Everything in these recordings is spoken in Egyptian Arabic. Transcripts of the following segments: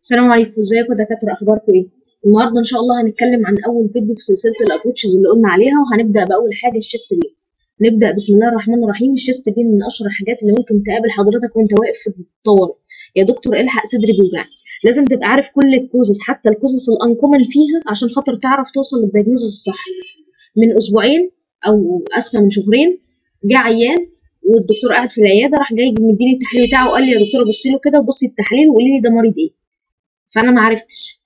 السلام عليكم ازيكم يا دكاتره اخباركم ايه النهارده ان شاء الله هنتكلم عن اول فيديو في سلسله الابروتشز اللي قلنا عليها وهنبدا باول حاجه الشيست بين نبدا بسم الله الرحمن الرحيم الشيست بين من اشهر الحاجات اللي ممكن تقابل حضرتك وانت واقف في الطوارئ يا دكتور الحق صدري بيوجعني لازم تبقى عارف كل الكوزس حتى الكوزس الانكومن فيها عشان خاطر تعرف توصل للدايجنوزس الصح من اسبوعين او اسفه من شهرين جه عيان والدكتور قاعد في العياده راح جاي مديني التحليل بتاعه وقال لي يا دكتوره بصي له كده وبصي التحليل وقولي لي ده مريض ايه فانا ما عرفتش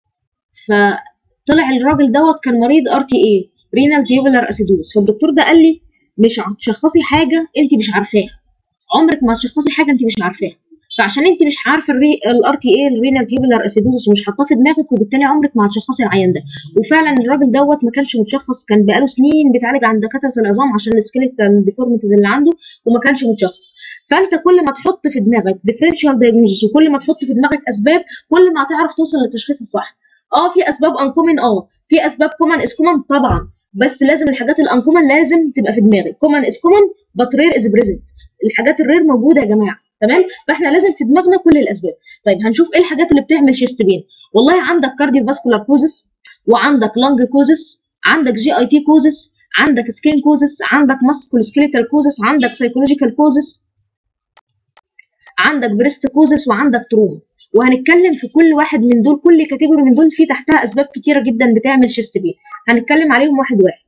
فطلع الراجل دوت كان مريض ار تي اي رينال تيوبولار اسيدوز فالدكتور ده قال لي مش هتشخصي حاجه انت مش عارفاها عمرك ما هتشخصي حاجه انت مش عارفاها فعشان انت مش عارفه الار تي اي الرينال تيوبولار اسيدوز ومش حاطاه في دماغك وبالتالي عمرك ما هتشخصي العيان ده وفعلا الراجل دوت ما كانش متشخص كان بقاله سنين بيتعالج عند دكاتره العظام عشان السكيلتال ديفورميتيز اللي عنده وما كانش متشخص فانت كل ما تحط في دماغك ديفرنشال دايجنوزس وكل ما تحط في دماغك اسباب كل ما هتعرف توصل للتشخيص الصح اه في اسباب انكومن اه في اسباب كومن از كومن طبعا بس لازم الحاجات الانكومن لازم تبقى في دماغك كومن از كومن بات رير از بريزنت الحاجات الرير موجوده يا جماعه تمام فاحنا لازم في دماغنا كل الاسباب طيب هنشوف ايه الحاجات اللي بتعمل شيست بين والله عندك كارديو فاسكولار كوزس وعندك لانج كوزس عندك جي اي تي كوزس عندك سكين كوزس عندك ماسكول سكيليتال كوزس عندك سايكولوجيكال كوزس عندك بريست كوزس وعندك تروما وهنتكلم في كل واحد من دول كل كاتيجوري من دول في تحتها اسباب كتيره جدا بتعمل شيست بين هنتكلم عليهم واحد واحد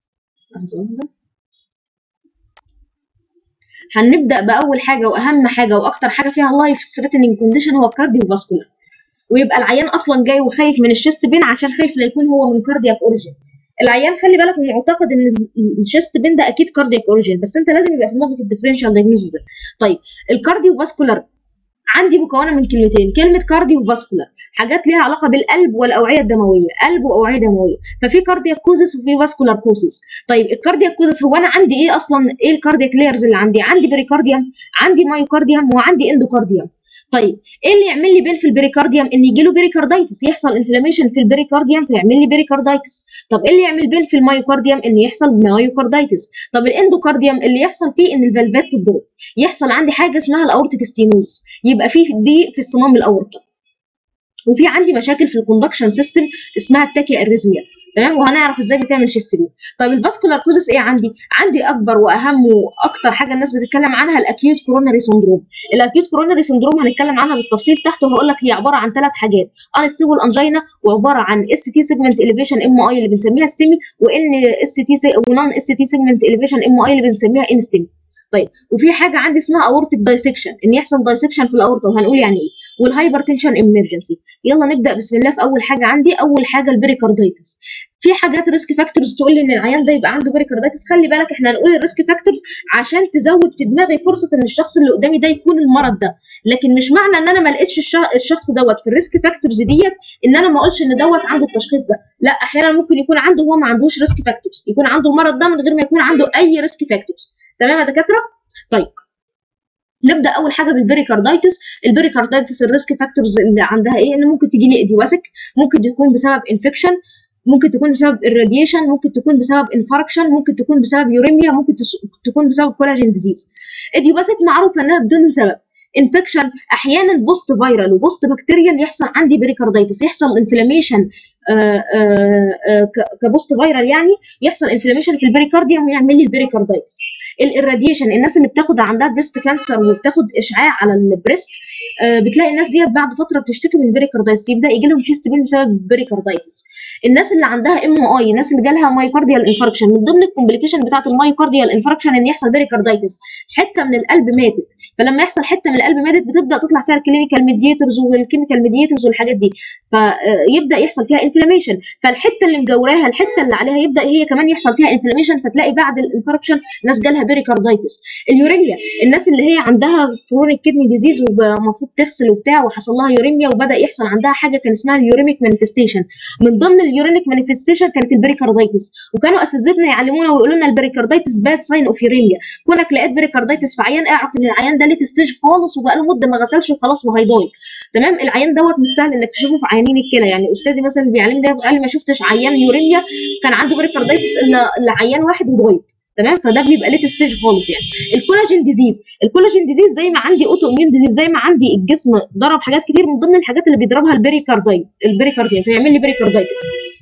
هنبدا باول حاجه واهم حاجه واكتر حاجه فيها لايف ثريتنينج كونديشن هو الكارديو فاسكولار ويبقى العيان اصلا جاي وخايف من الشيست بين عشان خايف لا يكون هو من كاردياك اوريجين العيان خلي بالك معتقد ان الشيست بين ده اكيد كاردياك اوريجين بس انت لازم يبقى في دماغك الديفرنشال دايجنوستس ده طيب الكارديو فاسكولار عندي مكونه من كلمتين كلمه كارديو فاسكولار حاجات ليها علاقه بالقلب والاوعيه الدمويه قلب واوعيه دمويه ففي كاردياك كوزس وفي فاسكولار كوزس طيب الكاردياك كوزس هو انا عندي ايه اصلا ايه الكاردياك لايرز اللي عندي عندي بريكارديوم عندي مايوكارديوم وعندي اندوكارديوم طيب ايه اللي يعمل لي بين في البريكارديوم ان يجي له بريكاردايتس يحصل انفلاميشن في البريكارديوم فيعمل لي بريكاردايتس طب ايه اللي يعمل بين في المايوكارديوم ان يحصل مايوكاردايتس طب الاندوكارديوم اللي يحصل فيه ان الفالفات تتضرب يحصل عندي حاجه اسمها الاورتيك ستينوز يبقى في دي في الصمام الاورطه وفي عندي مشاكل في الكوندكشن سيستم اسمها التاكي اريزميا تمام وهنعرف ازاي بتعمل شيست بين طيب الفاسكولار كوزس ايه عندي عندي اكبر واهم واكتر حاجه الناس بتتكلم عنها الاكيوت كوروناري سندروم الاكيوت كوروناري سندروم هنتكلم عنها بالتفصيل تحت وهقول لك هي عباره عن ثلاث حاجات انستيبل انجينا وعباره عن اس تي سيجمنت اليفيشن ام اي اللي بنسميها ستيمي وان اس تي ونون اس تي سيجمنت اليفيشن ام اي اللي بنسميها انستيمي طيب وفي حاجه عندي اسمها اورتيك دايسكشن ان يحصل دايسكشن في الاورطه وهنقول يعني ايه والهايبرتنشن امرجنسي يلا نبدا بسم الله في اول حاجه عندي اول حاجه البريكاردايتس في حاجات ريسك فاكتورز تقول لي ان العيان ده يبقى عنده بريكاردايتس خلي بالك احنا هنقول الريسك فاكتورز عشان تزود في دماغي فرصه ان الشخص اللي قدامي ده يكون المرض ده لكن مش معنى ان انا ما لقيتش الشخص دوت في الريسك فاكتورز ديت ان انا ما اقولش ان دوت عنده التشخيص ده لا احيانا ممكن يكون عنده هو ما عندوش ريسك فاكتورز يكون عنده المرض ده من غير ما يكون عنده اي ريسك فاكتورز تمام يا دكاتره طيب نبدا اول حاجه بالبريكاردايتس البريكاردايتس الريسك فاكتورز اللي عندها ايه ان ممكن تجي لي اديواسك ممكن تكون بسبب انفكشن ممكن تكون بسبب الراديشن ممكن تكون بسبب انفاركشن ممكن تكون بسبب يوريميا ممكن تكون بسبب كولاجين ديزيز اديوباسيك معروفه انها بدون سبب انفكشن احيانا بوست فايرال وبوست بكتيريال يحصل عندي بريكاردايتس يحصل انفلاميشن كبوست فايرال يعني يحصل انفلاميشن في البريكارديوم ويعمل لي البريكاردايتس الاراديشن الناس اللي بتاخد عندها بريست كانسر وبتاخد اشعاع على البريست بتلاقي الناس ديت بعد فتره بتشتكي من بريكاردايتس يبدا يجي لهم شيست بين بسبب بريكاردايتس الناس اللي عندها ام اي الناس اللي جالها مايوكارديال انفاركشن من ضمن الكومبليكيشن بتاعه المايوكارديال انفاركشن ان يحصل بريكاردايتس حته من القلب ماتت فلما يحصل حته من القلب ماتت بتبدا تطلع فيها الكلينيكال ميديتورز والكيميكال ميديتورز والحاجات دي فيبدا يحصل فيها انفلاميشن فالحته اللي مجوراها الحته اللي عليها يبدا هي كمان يحصل فيها انفلاميشن فتلاقي بعد الانفاركشن ناس جالها بريكاردايتس اليوريميا الناس اللي هي عندها كرونيك كدني ديزيز ومفروض تغسل وبتاع وحصل لها يوريميا وبدا يحصل عندها حاجه كان اسمها اليوريميك مانيفستيشن من ضمن اليوريميك مانيفستيشن كانت البريكاردايتس وكانوا اساتذتنا يعلمونا ويقولوا لنا البريكاردايتس باد ساين اوف يوريميا كونك لقيت بريكاردايتس في عيان اعرف ان العيان ده ليت ستيج خالص وبقى له مده ما غسلش وخلاص وهيضايق تمام العيان دوت مش سهل انك تشوفه في عيانين الكلى يعني استاذي مثلا اللي بيعلمني ده قال لي ما شفتش عيان يوريميا كان عنده بريكاردايتس الا الا عيان واحد وضايق تمام فده بيبقى ليت ستيج خالص يعني الكولاجين ديزيز الكولاجين ديزيز زي ما عندي اوتو اميون ديزيز زي ما عندي الجسم ضرب حاجات كتير من ضمن الحاجات اللي بيضربها البريكارداي البريكاردين فيعمل لي بريكاردايتس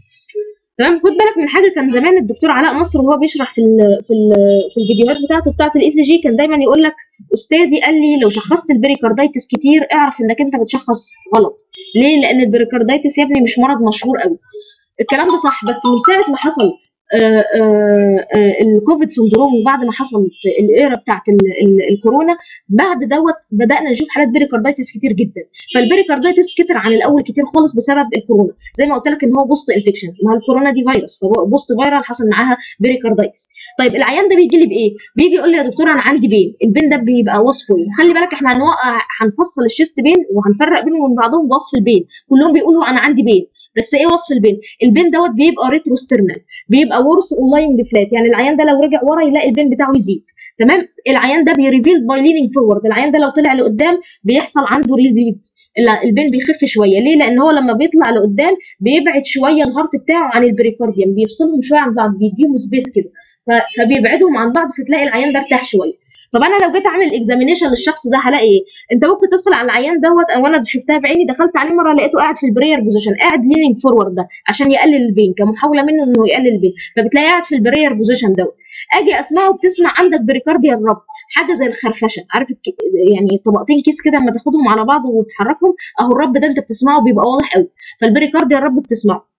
تمام خد بالك من حاجه كان زمان الدكتور علاء نصر وهو بيشرح في ال في ال في الفيديوهات بتاعته بتاعه الاي سي جي كان دايما يقول لك استاذي قال لي لو شخصت البريكاردايتس كتير اعرف انك انت بتشخص غلط ليه لان البريكاردايتس يا ابني مش مرض مشهور قوي الكلام ده صح بس من ساعه ما حصل آه، آه، آه، الكوفيد سندروم وبعد ما حصلت الايرا بتاعت ال- ال- الكورونا بعد دوت بدانا نشوف حالات بيريكاردايتس كتير جدا فالبيريكاردايتس كتر عن الاول كتير خالص بسبب الكورونا زي ما قلت لك ان هو بوست انفكشن ما هو الكورونا دي فيروس فبوست فيرال حصل معاها بيريكاردايتس طيب العيان ده بيجي لي بايه بيجي يقول لي يا دكتور انا عندي بين البين ده بيبقى وصفه ايه خلي بالك احنا هنوقع هنفصل الشيست بين وهنفرق بينهم وبين بعضهم بوصف البين كلهم بيقولوا انا عندي بين بس ايه وصف البين البين دوت بيبقى ريتروسترنال بيبقى ورث اونلاين فلات يعني العيان ده لو رجع ورا يلاقي البين بتاعه يزيد تمام العيان ده بيريفيل باي ليننج فورورد العيان ده لو طلع لقدام بيحصل عنده ريفيل البين بيخف شويه ليه لان هو لما بيطلع لقدام بيبعد شويه الهارت بتاعه عن البريكارديوم بيفصلهم شويه عن بعض بيديهم سبيس كده ف- فبيبعدهم عن بعض فتلاقي العيان ده ارتاح شويه طب انا لو جيت اعمل اكزامينيشن للشخص ده هلاقي ايه انت ممكن تدخل على العيان دوت او انا شفتها بعيني دخلت عليه مره لقيته قاعد في البرير بوزيشن قاعد ليننج فورورد ده عشان يقلل البين كمحاوله منه انه يقلل البين فبتلاقيه قاعد في البرير بوزيشن دوت اجي اسمعه بتسمع عندك بريكارديا الرب حاجه زي الخرفشه عارف الك... يعني طبقتين كيس كده لما تاخدهم على بعض وتحركهم اهو الرب ده انت بتسمعه بيبقى واضح قوي فالبريكارديا الرب بتسمعه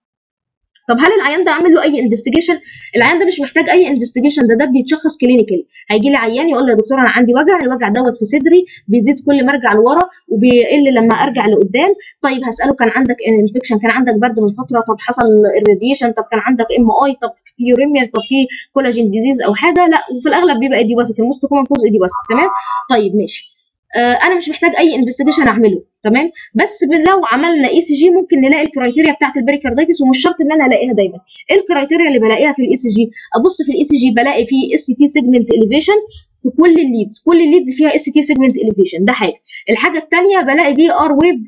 طب هل العيان ده اعمل له اي انفستيجيشن العيان ده مش محتاج اي انفستيجيشن ده ده بيتشخص كلينيكالي هيجي لي عيان يقول لي يا دكتور انا عندي وجع الوجع دوت في صدري بيزيد كل ما ارجع لورا وبيقل لما ارجع لقدام طيب هساله كان عندك انفكشن كان عندك برد من فتره طب حصل الراديشن طب كان عندك ام اي طب في يوريميا طب في كولاجين ديزيز او حاجه لا وفي الاغلب بيبقى ايديوباثيك الموست كومن كوز ايديوباثيك تمام طيب ماشي آه انا مش محتاج اي انفستيجيشن اعمله تمام بس لو عملنا اي سي جي ممكن نلاقي الكرايتيريا بتاعت البريكاردايتس ومش شرط ان انا الاقيها دايما ايه الكرايتيريا اللي بلاقيها في الاي سي جي ابص في الاي سي جي بلاقي فيه اس تي سيجمنت اليفيشن في كل الليدز كل الليدز فيها اس تي سيجمنت اليفيشن ده حاجه الحاجه الثانيه بلاقي بي ار ويف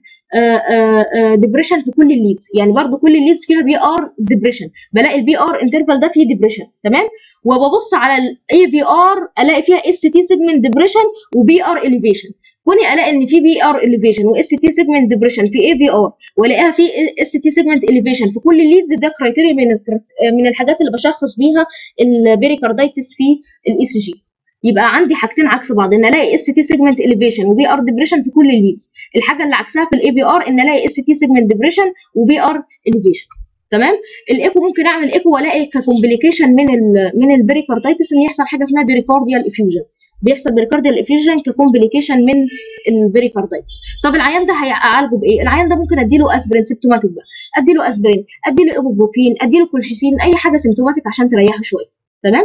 ديبريشن في كل الليدز يعني برضو كل الليدز فيها بي ار ديبريشن بلاقي البي ار انترفال ده فيه ديبريشن تمام وببص على الاي في ار الاقي فيها اس تي سيجمنت ديبريشن وبي ار اليفيشن كوني الاقي ان في بي ار اليفيشن واس تي سيجمنت ديبريشن في اي في ار والاقيها في اس تي سيجمنت اليفيشن في كل الليدز ده كرايتيريا من من الحاجات اللي بشخص بيها البريكاردايتس في الاي سي جي يبقى عندي حاجتين عكس بعض ان الاقي اس تي سيجمنت اليفيشن وبي ار ديبريشن في كل الليدز الحاجه اللي عكسها في الاي بي ار ان الاقي اس تي سيجمنت ديبريشن وبي ار اليفيشن تمام الايكو ممكن اعمل ايكو والاقي ككومبليكيشن من ال من البريكاردايتس ان يحصل حاجه اسمها بريكارديال افيوجن بيحصل بريكارديال افيوجن ككومبليكيشن من البريكاردايتس طب العيان ده هيعالجه بايه العيان ده ممكن اديله اسبرين سيمتوماتيك بقى اديله اسبرين اديله ايبوبروفين اديله كولشيسين اي حاجه سيمتوماتيك عشان تريحه شويه تمام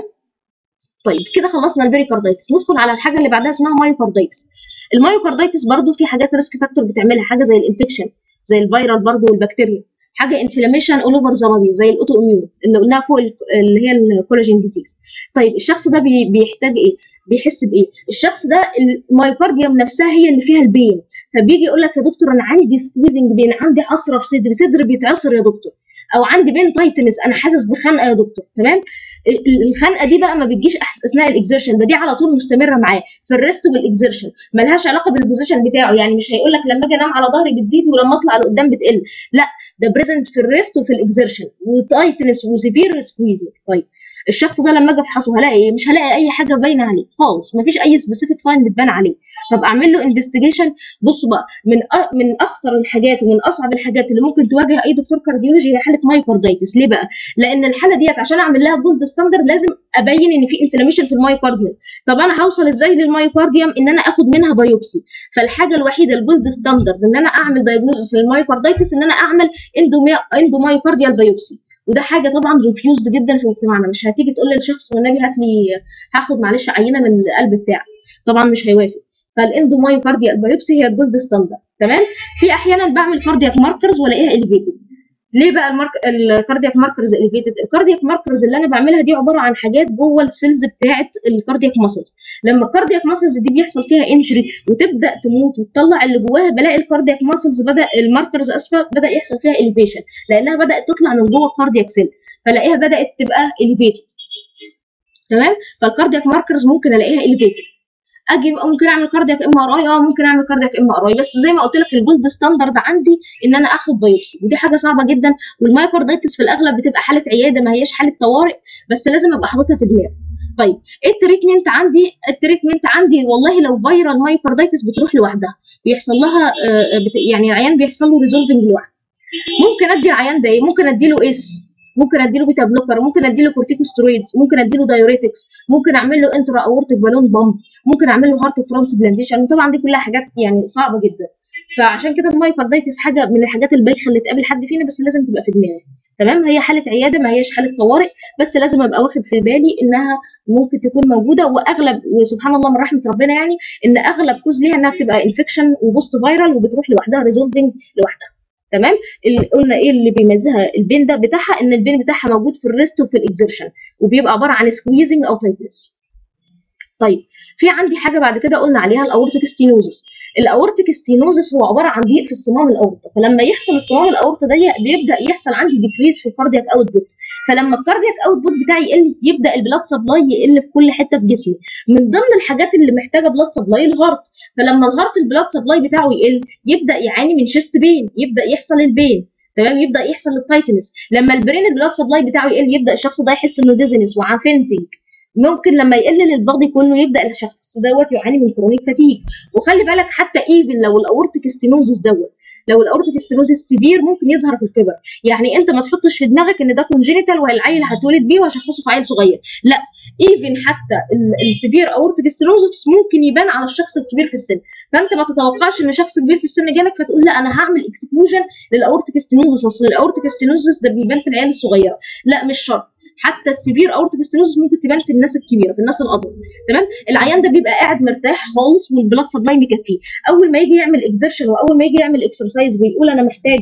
طيب كده خلصنا البريكاردايتس ندخل على الحاجه اللي بعدها اسمها مايوكاردايتس المايوكاردايتس برضو في حاجات ريسك فاكتور بتعملها حاجه زي الانفكشن زي الفيرال برضو والبكتيريا حاجه انفلاميشن اول اوفر ذا بادي زي الاوتو اميون اللي قلناها فوق اللي هي الكولاجين ديزيز طيب الشخص ده بي بيحتاج ايه بيحس بايه الشخص ده المايوكارديوم نفسها هي اللي فيها البين فبيجي يقول لك يا دكتور انا عندي سكويزنج بين عندي حصره في صدري صدري بيتعصر يا دكتور او عندي بين تايتنس انا حاسس بخنقه يا دكتور تمام الخنقه دي بقى ما بتجيش اثناء الاكزertion ده دي على طول مستمره معاه في الريست والاكزertion ملهاش علاقه بالبوزيشن بتاعه يعني مش هيقول لك لما اجي انام على ظهري بتزيد ولما اطلع لقدام بتقل لا ده بريزنت في الريست وفي الاكزertion وتايتنس وسيفير سكويزنج طيب الشخص ده لما اجي افحصه هلاقي ايه مش هلاقي اي حاجه باينه عليه خالص مفيش اي سبيسيفيك ساين بتبان عليه طب اعمل له انفستيجيشن بصوا بقى من أ... من اخطر الحاجات ومن اصعب الحاجات اللي ممكن تواجه اي دكتور كارديولوجي هي حاله مايوكاردايتس ليه بقى لان الحاله ديت عشان اعمل لها جولد ستاندرد لازم ابين ان في انفلاميشن في المايوكارديوم طب انا هوصل ازاي للمايوكارديوم ان انا اخد منها بايوبسي فالحاجه الوحيده الجولد ستاندرد ان انا اعمل دايجنوزس للمايوكاردايتس ان انا اعمل اندومايوكارديال بايوبسي وده حاجه طبعا ريفيوزد جدا في مجتمعنا مش هتيجي تقول للشخص والنبي هات لي هاخد معلش عينه من القلب بتاعك طبعا مش هيوافق فالاندومايوكارديال بايوبسي هي الجولد ستاندرد تمام في احيانا بعمل كاردياك ماركرز والاقيها اليفيتد ليه بقى المارك... الكاردياك ماركرز اليفيتد الكاردياك ماركرز اللي انا بعملها دي عباره عن حاجات جوه السيلز بتاعه الكاردياك ماسلز لما الكاردياك ماسلز دي بيحصل فيها انجري وتبدا تموت وتطلع اللي جواها بلاقي الكاردياك ماسلز بدا الماركرز اسفه بدا يحصل فيها اليفيشن لانها بدات تطلع من جوه الكاردياك سيل فلاقيها بدات تبقى اليفيتد تمام فالكاردياك ماركرز ممكن الاقيها اليفيتد اجي ممكن اعمل كاردياك ام ار اي اه ممكن اعمل كاردياك ام ار اي بس زي ما قلت لك الجولد ستاندرد عندي ان انا اخد بايوبسي ودي حاجه صعبه جدا والمايكاردايتس في الاغلب بتبقى حاله عياده ما هياش حاله طوارئ بس لازم ابقى حاططها في دماغي طيب ايه التريتمنت عندي التريتمنت عندي والله لو فيرال مايكاردايتس بتروح لوحدها بيحصل لها آه بت... يعني العيان بيحصل له ريزولفنج لوحده ممكن ادي العيان ده ايه ممكن ادي له اس ممكن اديله بيتا بلوكر ممكن اديله كورتيكوسترويدز ممكن اديله دايوريتكس ممكن اعمل له انترا اورتيك بالون بامب ممكن اعمل له هارت ترانسبلانتيشن وطبعا دي كلها حاجات يعني صعبه جدا فعشان كده المايكاردايتس حاجه من الحاجات البايخه اللي تقابل حد فينا بس لازم تبقى في دماغي تمام هي حاله عياده ما هياش حاله طوارئ بس لازم ابقى واخد في بالي انها ممكن تكون موجوده واغلب وسبحان الله من رحمه ربنا يعني ان اغلب كوز ليها انها بتبقى انفكشن وبوست فايرال وبتروح لوحدها ريزولفنج لوحدها تمام قلنا ايه اللي بيميزها البين ده بتاعها ان البين بتاعها موجود في الريست وفي الاكزرشن وبيبقى عباره عن سكويزنج او تايتنس طيب في عندي حاجه بعد كده قلنا عليها الاورتيك ستينوزس الاورتيك ستينوزس هو عباره عن ضيق في الصمام الاورطه فلما يحصل الصمام الاورطه ضيق بيبدا يحصل عندي ديكريز في الكاردياك اوتبوت فلما الكاردياك اوتبوت بتاعي يقل يبدا البلاد سبلاي يقل في كل حته في جسمي من ضمن الحاجات اللي محتاجه بلاد سبلاي الهارت فلما الهارت البلاد سبلاي بتاعه يقل يبدا يعاني من شيست بين يبدا يحصل البين تمام يبدا يحصل التايتنس لما البرين البلاد سبلاي بتاعه يقل يبدا الشخص ده يحس انه ديزنس وعافنتنج ممكن لما يقل للبادي كله يبدا الشخص دوت يعاني من كرونيك فاتيج وخلي بالك حتى ايفن لو الاورتيك ستينوزس دوت لو الاورتيك ستينوزس سيفير ممكن يظهر في الكبر يعني انت ما تحطش في دماغك ان ده كونجينيتال والعيل هتولد بيه وهشخصه في عيل صغير لا ايفن حتى السيفير اورتيك ستينوزس ممكن يبان على الشخص الكبير في السن فانت ما تتوقعش ان شخص كبير في السن جالك فتقول لا انا هعمل اكسكلوجن للاورتيك ستينوزس اصل الاورتيك ستينوزس ده بيبان في العيال الصغيره لا مش شرط حتى السيفير اورتيك ستينوزس ممكن تبان في الناس الكبيره في الناس الادلت تمام العيان ده بيبقى قاعد مرتاح خالص والبلاد سبلاي مكفيه اول ما يجي يعمل اكزرشن واول ما يجي يعمل اكسرسايز ويقول انا محتاج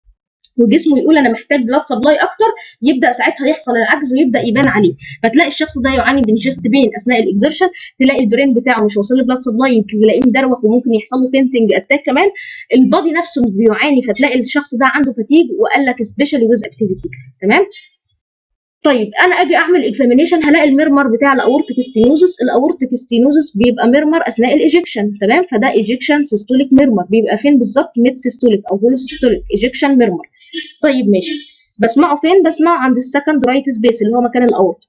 وجسمه يقول انا محتاج بلاد سبلاي اكتر يبدا ساعتها يحصل العجز ويبدا يبان عليه فتلاقي الشخص ده يعاني من جيست بين اثناء الاكزرشن تلاقي البرين بتاعه مش واصل له بلاد سبلاي تلاقيه مدروخ وممكن يحصل له فينتنج اتاك كمان البادي نفسه بيعاني فتلاقي الشخص ده عنده فاتيج وقال لك سبيشالي ويز اكتيفيتي تمام طيب انا اجي اعمل اكزامينيشن هلاقي الميرمر بتاع الاورتيك ستينوزس الاورتيك ستينوزس بيبقى ميرمر اثناء الايجكشن تمام فده ايجكشن سيستوليك ميرمر بيبقى فين بالظبط ميد سيستوليك او هولو سيستوليك ايجكشن ميرمر طيب ماشي بسمعه فين بسمعه عند السكند رايت سبيس اللي هو مكان الاورت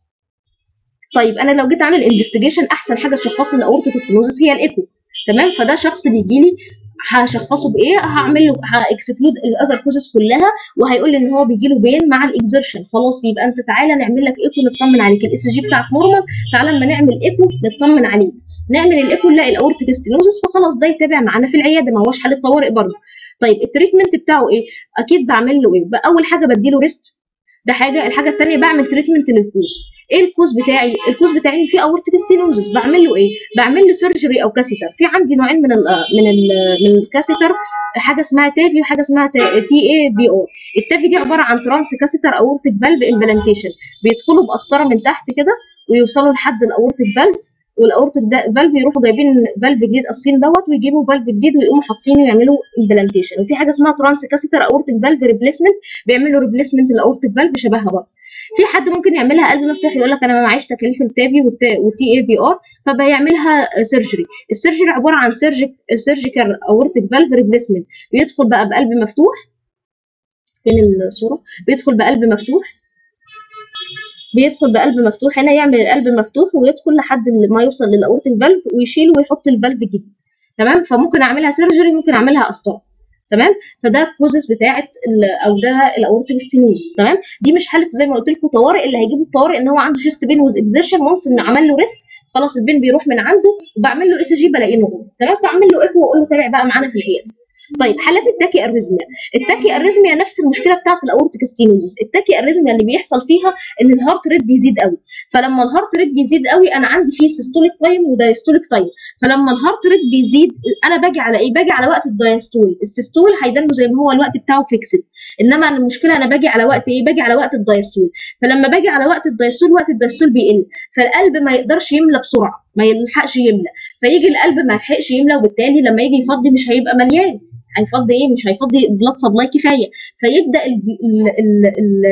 طيب انا لو جيت اعمل انفستيجيشن احسن حاجه تشخص لي الاورتيك ستينوزس هي الايكو تمام فده شخص بيجي لي هشخصه بايه هعمل له هاكسكلود الاذر كوزز كلها وهيقول لي ان هو بيجي له بين مع الاكزرشن خلاص يبقى انت تعالى نعمل لك ايكو نطمن عليك الاس جي بتاعك نورمال تعالى اما نعمل ايكو نطمن عليك نعمل الايكو نلاقي الاورتيك ستينوزس فخلاص ده يتابع معانا في العياده ما هوش حاله طوارئ برضه طيب التريتمنت بتاعه ايه اكيد بعمل له ايه اول حاجه بديله ريست ده حاجه الحاجه الثانيه بعمل تريتمنت للكوز ايه الكوز بتاعي الكوز بتاعي فيه اورتيك ستينوزس بعمل له ايه بعمل له سيرجري او كاسيتر في عندي نوعين من ال من ال من الكاسيتر حاجه اسمها تافي وحاجه اسمها تي اي بي او التافي دي عباره عن ترانس كاسيتر اورتيك فالف امبلانتيشن بيدخلوا بقسطره من تحت كده ويوصلوا لحد الاورتيك فالف والاورتيك فالف يروحوا جايبين فالف جديد قاصين دوت ويجيبوا فالف جديد ويقوموا حاطينه ويعملوا امبلانتيشن وفي حاجه اسمها ترانس كاسيتر اورتيك فالف ريبليسمنت بيعملوا ريبليسمنت الاورتيك فالف شبهها برضه في حد ممكن يعملها قلب مفتوح يقول لك انا ما معيش تكاليف التافي والتي اي بي ار فبيعملها سيرجري السيرجري عباره عن سيرجيك سيرجيكال اورتيك فالف ريبليسمنت بيدخل بقى بقلب مفتوح فين الصوره بيدخل بقلب مفتوح بيدخل بقلب مفتوح هنا يعمل القلب مفتوح ويدخل لحد ما يوصل للاورتيك فالف ويشيله ويحط الفالف الجديد تمام فممكن اعملها سيرجري ممكن اعملها قسطره تمام فده الكوزس بتاعت او ده الاورتيك ستينوزس تمام دي مش حاله زي ما قلت لكم طوارئ اللي هيجيبوا الطوارئ ان هو عنده شيست بين ويز اكزيرشن وانس ان عمل له ريست خلاص البين بيروح من عنده وبعمل له اي سي جي بلاقيه نورمال تمام فاعمل له ايكو واقول له تابع بقى معانا في العياده طيب حالات التاكي اريزميا التاكي اريزميا نفس المشكله بتاعت الاورتيك ستينوزس التاكي اريزميا اللي بيحصل فيها ان الهارت ريت بيزيد قوي فلما الهارت ريت بيزيد قوي انا عندي فيه سيستوليك تايم ودايستوليك تايم فلما الهارت ريت بيزيد انا باجي على ايه باجي على وقت الدايستول السيستول هيدنه زي ما هو الوقت بتاعه فيكسد انما المشكله انا باجي على وقت ايه باجي على وقت الدايستول فلما باجي على وقت الدايستول وقت الدايستول بيقل فالقلب ما يقدرش يملى بسرعه ما يلحقش يملى فيجي القلب ما يلحقش يملى وبالتالي لما يجي يفضي مش هيبقى مليان هيفضي ايه مش هيفضي بلاد سبلاي كفايه فيبدا ال ال ال ال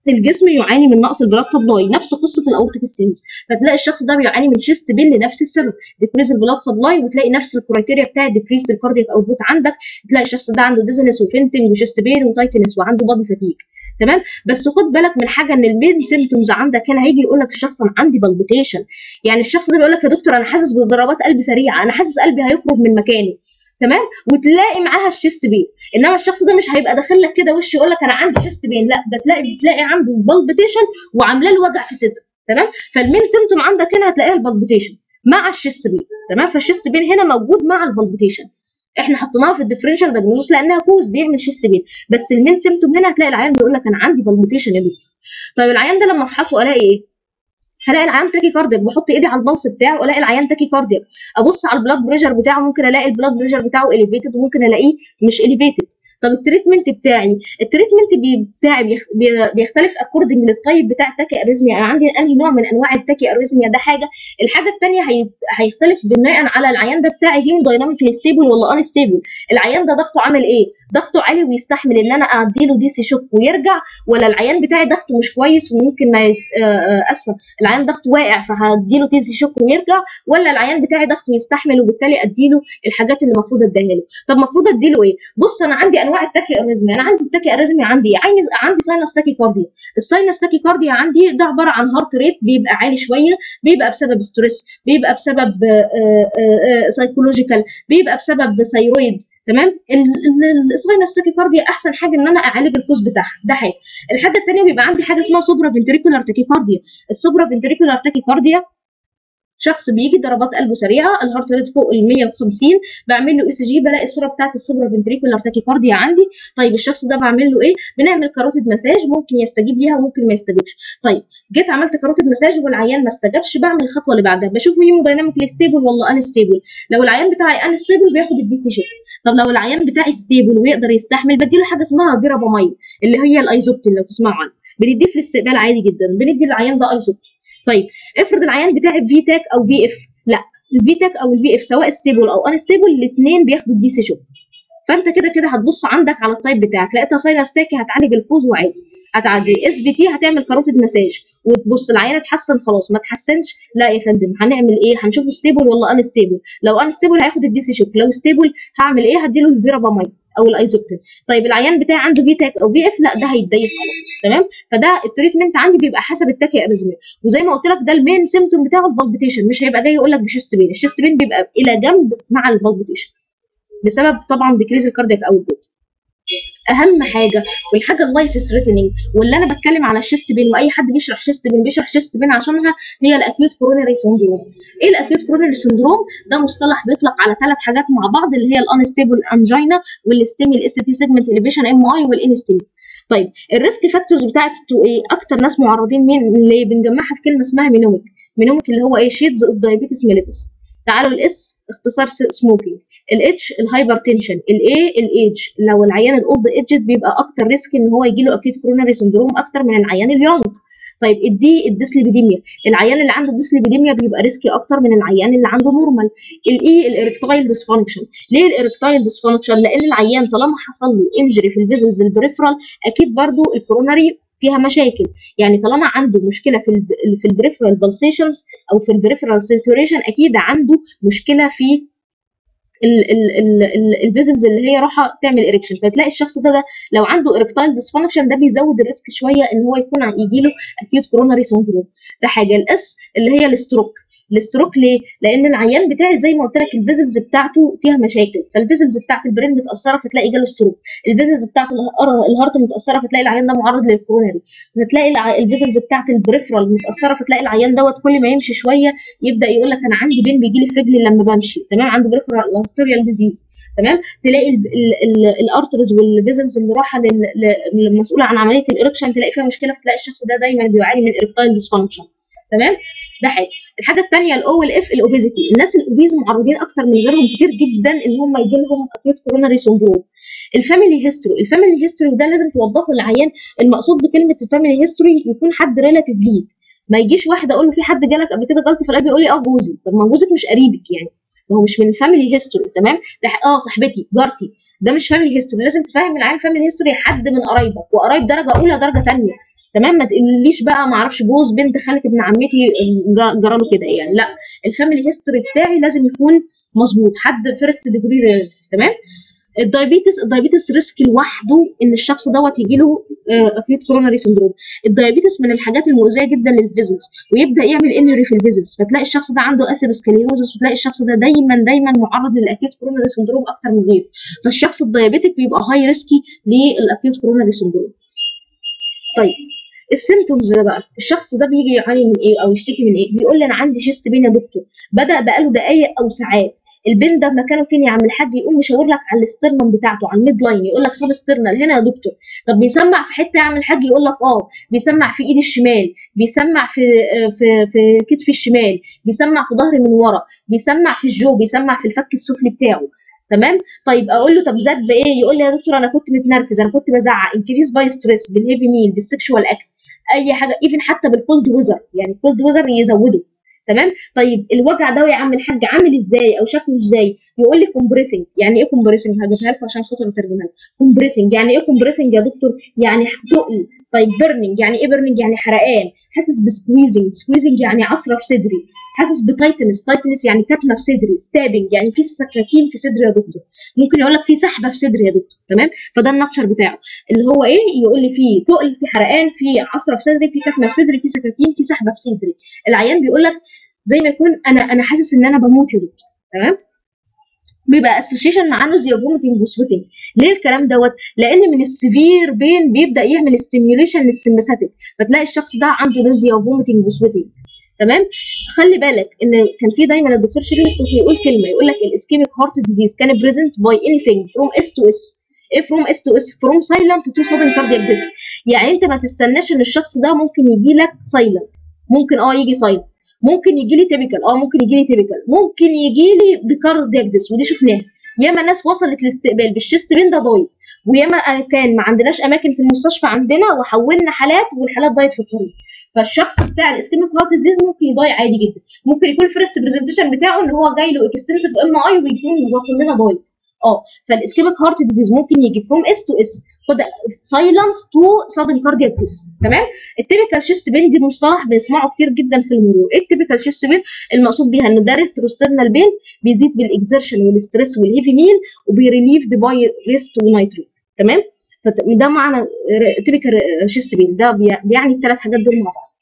الجسم يعاني من نقص البلاد سبلاي نفس قصه الاورتيك ستينز فتلاقي الشخص ده بيعاني من شيست بين لنفس السبب ديكريز البلاد سبلاي وتلاقي نفس الكرايتيريا بتاع ديكريز الكاردياك اوتبوت عندك تلاقي الشخص ده عنده ديزنس وفينتنج وشيست بين وتايتنس وعنده بادي فاتيك تمام بس خد بالك من حاجه ان المين سيمتومز عندك هنا هيجي يقول لك الشخص انا عندي بالبيتيشن يعني الشخص ده بيقول لك يا دكتور انا حاسس بضربات قلب سريعه انا حاسس قلبي هيخرج من مكانه تمام وتلاقي معاها الشيست بين انما الشخص ده مش هيبقى داخل لك كده وش يقول لك انا عندي شيست بين لا ده تلاقي بتلاقي عنده بالبيتيشن وعامله له وجع في صدره تمام فالمين سيمتوم عندك هنا هتلاقيها البالبيتيشن مع الشيست بين تمام فالشيست بين هنا موجود مع البالبيتيشن احنا حطيناها في الديفرنشال دايجنوز لانها كوز بيعمل شيست بين بس المين سيمتوم هنا هتلاقي العيان بيقول لك انا عندي بالبيتيشن يا دكتور طيب العيان ده لما افحصه الاقي ايه هلاقي العيان تاكي كاردياك بحط ايدي على البلس بتاعه والاقي العيان تاكي كاردياك ابص على البلاد بريشر بتاعه ممكن الاقي البلاد بريشر بتاعه اليفيتد وممكن الاقيه مش اليفيتد طب التريتمنت بتاعي التريتمنت بتاعي بيختلف اكوردنج للطيب بتاع التاكي اريزميا انا عندي انهي نوع من انواع التاكي اريزميا ده حاجه الحاجه الثانيه هيختلف بناء على العيان ده بتاعي هيم دايناميكلي ستيبل ولا ان ستيبل العيان ده ضغطه عامل ايه ضغطه عالي ويستحمل ان انا ادي له دي سي شوك ويرجع ولا العيان بتاعي ضغطه مش كويس وممكن ما يس... اسفه العيان ضغطه واقع فهدي له دي سي شوك ويرجع ولا العيان بتاعي ضغطه يستحمل وبالتالي ادي له الحاجات اللي المفروض اديها له طب المفروض ادي له ايه بص انا عندي انواع التاكي اريزميا انا عندي التاكي اريزميا عندي عندي عندي ساينس تاكي كارديا الساينس تاكي كارديا عندي ده عباره عن هارت ريت بيبقى عالي شويه بيبقى بسبب ستريس بيبقى بسبب سايكولوجيكال بيبقى بسبب ثايرويد تمام الساينس تاكي كارديا احسن حاجه ان انا اعالج الكوز بتاعها ده حاجه الحاجه الثانيه بيبقى عندي حاجه اسمها سوبرا فنتريكولار تاكي كارديا السوبرا فنتريكولار تاكي كارديا شخص بيجي ضربات قلبه سريعه الهارت ريت فوق ال 150 بعمل له اي سي جي بلاقي الصوره بتاعت السوبرا فنتريكولار تاكيكارديا عندي طيب الشخص ده بعمل له ايه بنعمل كاروتيد مساج ممكن يستجيب ليها وممكن ما يستجيبش طيب جيت عملت كاروتيد مساج والعيان ما استجابش بعمل الخطوه اللي بعدها بشوفه هيمودايناميكلي ستيبل ولا ان ستيبل لو العيان بتاعي ان ستيبل بياخد الدي سي شيفت طب لو العيان بتاعي ستيبل ويقدر يستحمل بديله حاجه اسمها فيرابامايد اللي هي الايزوبتين لو تسمعوا عنها بنديه في الاستقبال عادي جدا بندي العيان ده ايزوبتين طيب افرض العيان بتاعي في تاك او بي اف لا الفي تاك او الفي اف سواء ستيبل او ان ستيبل الاثنين بياخدوا الدي سي شوك فانت كده كده هتبص عندك على التايب بتاعك لقيتها ساينس تاكي هتعالج الفوز وعادي هتعدي اس بي تي هتعمل كاروتيد مساج وتبص العيان اتحسن خلاص ما اتحسنش لا يا فندم هنعمل ايه هنشوفه ستيبل ولا ان ستيبل لو ان ستيبل هياخد الدي سي شوك لو ستيبل هعمل ايه هديله الفيرابامايد او الايزوبتين طيب العيان بتاعي عنده في تاك او في اف لا ده هيتديس على تمام فده التريتمنت عندي بيبقى حسب التاكي اريزميا وزي ما قلت لك ده المين سيمتوم بتاعه البالبيتيشن مش هيبقى جاي يقول لك بشيست بين الشيست بين بيبقى الى جنب مع البالبيتيشن بسبب طبعا ديكريز الكاردياك اوتبوت اهم حاجه والحاجه اللايف ثريتنينج واللي انا بتكلم على الشيست بين واي حد بيشرح شيست بين بيشرح شيست بين عشانها هي الاكيوت كورونري سندروم ايه الاكيوت كورونري سندروم ده مصطلح بيطلق على ثلاث حاجات مع بعض اللي هي الانستيبل انجينا والستيمي الاس تي سيجمنت اليفيشن ام اي والانستيمي طيب الريسك فاكتورز بتاعته ايه اكتر ناس معرضين مين اللي بنجمعها في كلمه اسمها مينوميك مينوميك اللي هو ايه شيدز اوف دايابيتس ميليتس تعالوا الاس اختصار سموكينج الاتش الهايبر تنشن الاي الايدج لو العيان الاولد ايدجد بيبقى اكتر ريسك ان هو يجي له اكيد كوروناري سندروم اكتر من العيان اليونج طيب الدي الديسليبيديميا العيان اللي عنده ديسليبيديميا بيبقى ريسكي اكتر من العيان اللي عنده نورمال الاي الاركتايل ديسفانكشن ليه الاركتايل ديسفانكشن لان العيان طالما حصل له انجري في الفيزلز البريفرال اكيد برضو الكوروناري فيها مشاكل يعني طالما عنده مشكله في ال في البريفرال بالسيشنز او في البريفرال سيركيوليشن اكيد عنده مشكله في الفيزلز اللي هي رايحه تعمل اريكشن فتلاقي الشخص ده, ده لو عنده اريكتايل ديسفانكشن ده بيزود الريسك شويه ان هو يكون يجي له اكيوت كوروناري سندروم ده حاجه الاس اللي هي الستروك الستروك ليه؟ لان العيان بتاعي زي ما قلت لك الفيزلز بتاعته فيها مشاكل فالفيزلز بتاعت البرين متاثره فتلاقي جاله ستروك الفيزلز بتاعت الهارت متاثره فتلاقي العيان ده معرض للكوروناري فتلاقي الفيزلز بتاعت البريفرال متاثره فتلاقي العيان دوت كل ما يمشي شويه يبدا يقول لك انا عندي بين بيجي لي في رجلي لما بمشي تمام عنده بريفرال ارتريال ديزيز تمام تلاقي الارترز والفيزلز اللي رايحه المسؤوله عن عمليه الاركشن تلاقي فيها مشكله فتلاقي الشخص ده دايما بيعاني من اريكتايل ديسفانكشن تمام ده حاجه الحاجه الثانيه الاو والاف الاوبيزيتي الناس الاوبيز معرضين اكتر من غيرهم كتير جدا ان هم يجي لهم اكيوت كوروناري سندروم الفاميلي هيستوري الفاميلي هيستوري ده لازم توضحه للعيان المقصود بكلمه الفاميلي هيستوري يكون حد ريلاتيف ليك ما يجيش واحد اقول له في حد جالك قبل كده جلطه في القلب يقول لي اه جوزي طب ما جوزك مش قريبك يعني ما هو مش من الفاميلي هيستوري تمام ده اه صاحبتي جارتي ده مش فاميلي هيستوري لازم تفهم العيان فاميلي هيستوري حد من قرايبك وقرايب درجه اولى درجه ثانيه تمام ما تقوليش بقى ما اعرفش جوز بنت خاله ابن عمتي جرى له كده يعني لا الفاميلي هيستوري بتاعي لازم يكون مظبوط حد فيرست ديجري تمام الدايابيتس الدايابيتس ريسك لوحده ان الشخص دوت يجي له اكيوت كوروناري سندروم الدايابيتس من الحاجات المؤذيه جدا للفيزلز ويبدا يعمل انجري في الفيزلز فتلاقي الشخص ده عنده اثيروسكليروزس وتلاقي الشخص ده دايما دايما معرض للاكيوت كوروناري سندروم اكتر من غيره فالشخص الدايابيتك بيبقى هاي ريسكي للاكيوت كوروناري سندروم طيب السيمتومز ده بقى الشخص ده بيجي يعاني من ايه او يشتكي من ايه بيقول لي انا عندي شيست بين يا دكتور بدا بقاله دقائق او ساعات البين ده مكانه فين يا عم الحاج يقوم مشاور لك على الاسترنم بتاعته على الميد لاين يقول لك سب استرنال هنا يا دكتور طب بيسمع في حته يا عم الحاج يقول لك اه بيسمع في ايدي الشمال بيسمع في في في كتفي الشمال بيسمع في ظهري من ورا بيسمع في الجو بيسمع في الفك السفلي بتاعه تمام طيب اقول له طب زاد بايه يقول لي يا دكتور انا كنت متنرفز انا كنت بزعق انكريز باي ستريس بالهيفي ميل بالسكشوال اكت اي حاجه ايفن حتى بالكولد ويزر يعني الكولد ويزر يزوده تمام طيب الوجع ده يا عم الحاج عامل ازاي او شكله ازاي يقول لي كومبريسنج يعني ايه كومبريسنج هجيبها لكم عشان خاطر اترجمها كومبريسنج يعني ايه كومبريسنج يا دكتور يعني تقل طيب بيرنينج يعني ايه بيرنينج يعني حرقان حاسس بسكويزنج سكويزنج يعني عصره في صدري حاسس بتايتنس تايتنس يعني كتمه في صدري ستابنج يعني في سكاكين في صدري يا دكتور ممكن يقول لك في سحبه في صدري يا دكتور تمام فده الناتشر بتاعه اللي هو ايه يقول لي في تقل في حرقان في عصره في صدري في كتمه في صدري في سكاكين في سحبه في صدري العيان بيقول لك زي ما يكون انا انا حاسس ان انا بموت يا دكتور تمام بيبقى اسوشيشن مع نوزيا فوميتنج وسويتنج ليه الكلام دوت لان من السيفير بين بيبدا يعمل ستيميوليشن للسمباثيك فتلاقي الشخص ده عنده نوزيا وفوميتنج وسويتنج تمام خلي بالك ان كان في دايما الدكتور شيرين الطفي يقول كلمه يقول لك الاسكيميك هارت ديزيز كان بريزنت باي اني ثينج فروم اس تو اس ايه فروم اس تو اس فروم سايلنت تو سادن كاردياك ديس يعني انت ما تستناش ان الشخص ده ممكن يجي لك سايلنت ممكن اه يجي سايلنت ممكن يجي لي تيبيكال اه ممكن يجي لي تيبيكال ممكن يجي لي بكاردياك ديس ودي شفناها ياما ناس وصلت للاستقبال بالشيست بين ده ضايع وياما كان ما عندناش اماكن في المستشفى عندنا وحولنا حالات والحالات ضايت في الطريق فالشخص بتاع الاسكيميك هارت ديزيز ممكن يضيع عادي جدا ممكن يكون الفيرست برزنتيشن بتاعه ان هو جاي له اكستنسيف ام اي ويكون واصل لنا ضايت اه فالاسكيميك هارت ديزيز ممكن يجي فروم اس تو اس خد سايلنس تو سادن كاردياك ديس تمام التيبيكال شيست بين دي مصطلح بنسمعه كتير جدا في المرور ايه التيبيكال شيست بين المقصود بيها ان ده ريتروسترنال بين بيزيد بالاكزرشن والستريس والهيفي ميل وبيريليف باي ريست ونايترو تمام فده معنى تيبيكال شيست بين ده بيعني الثلاث حاجات دول مع بعض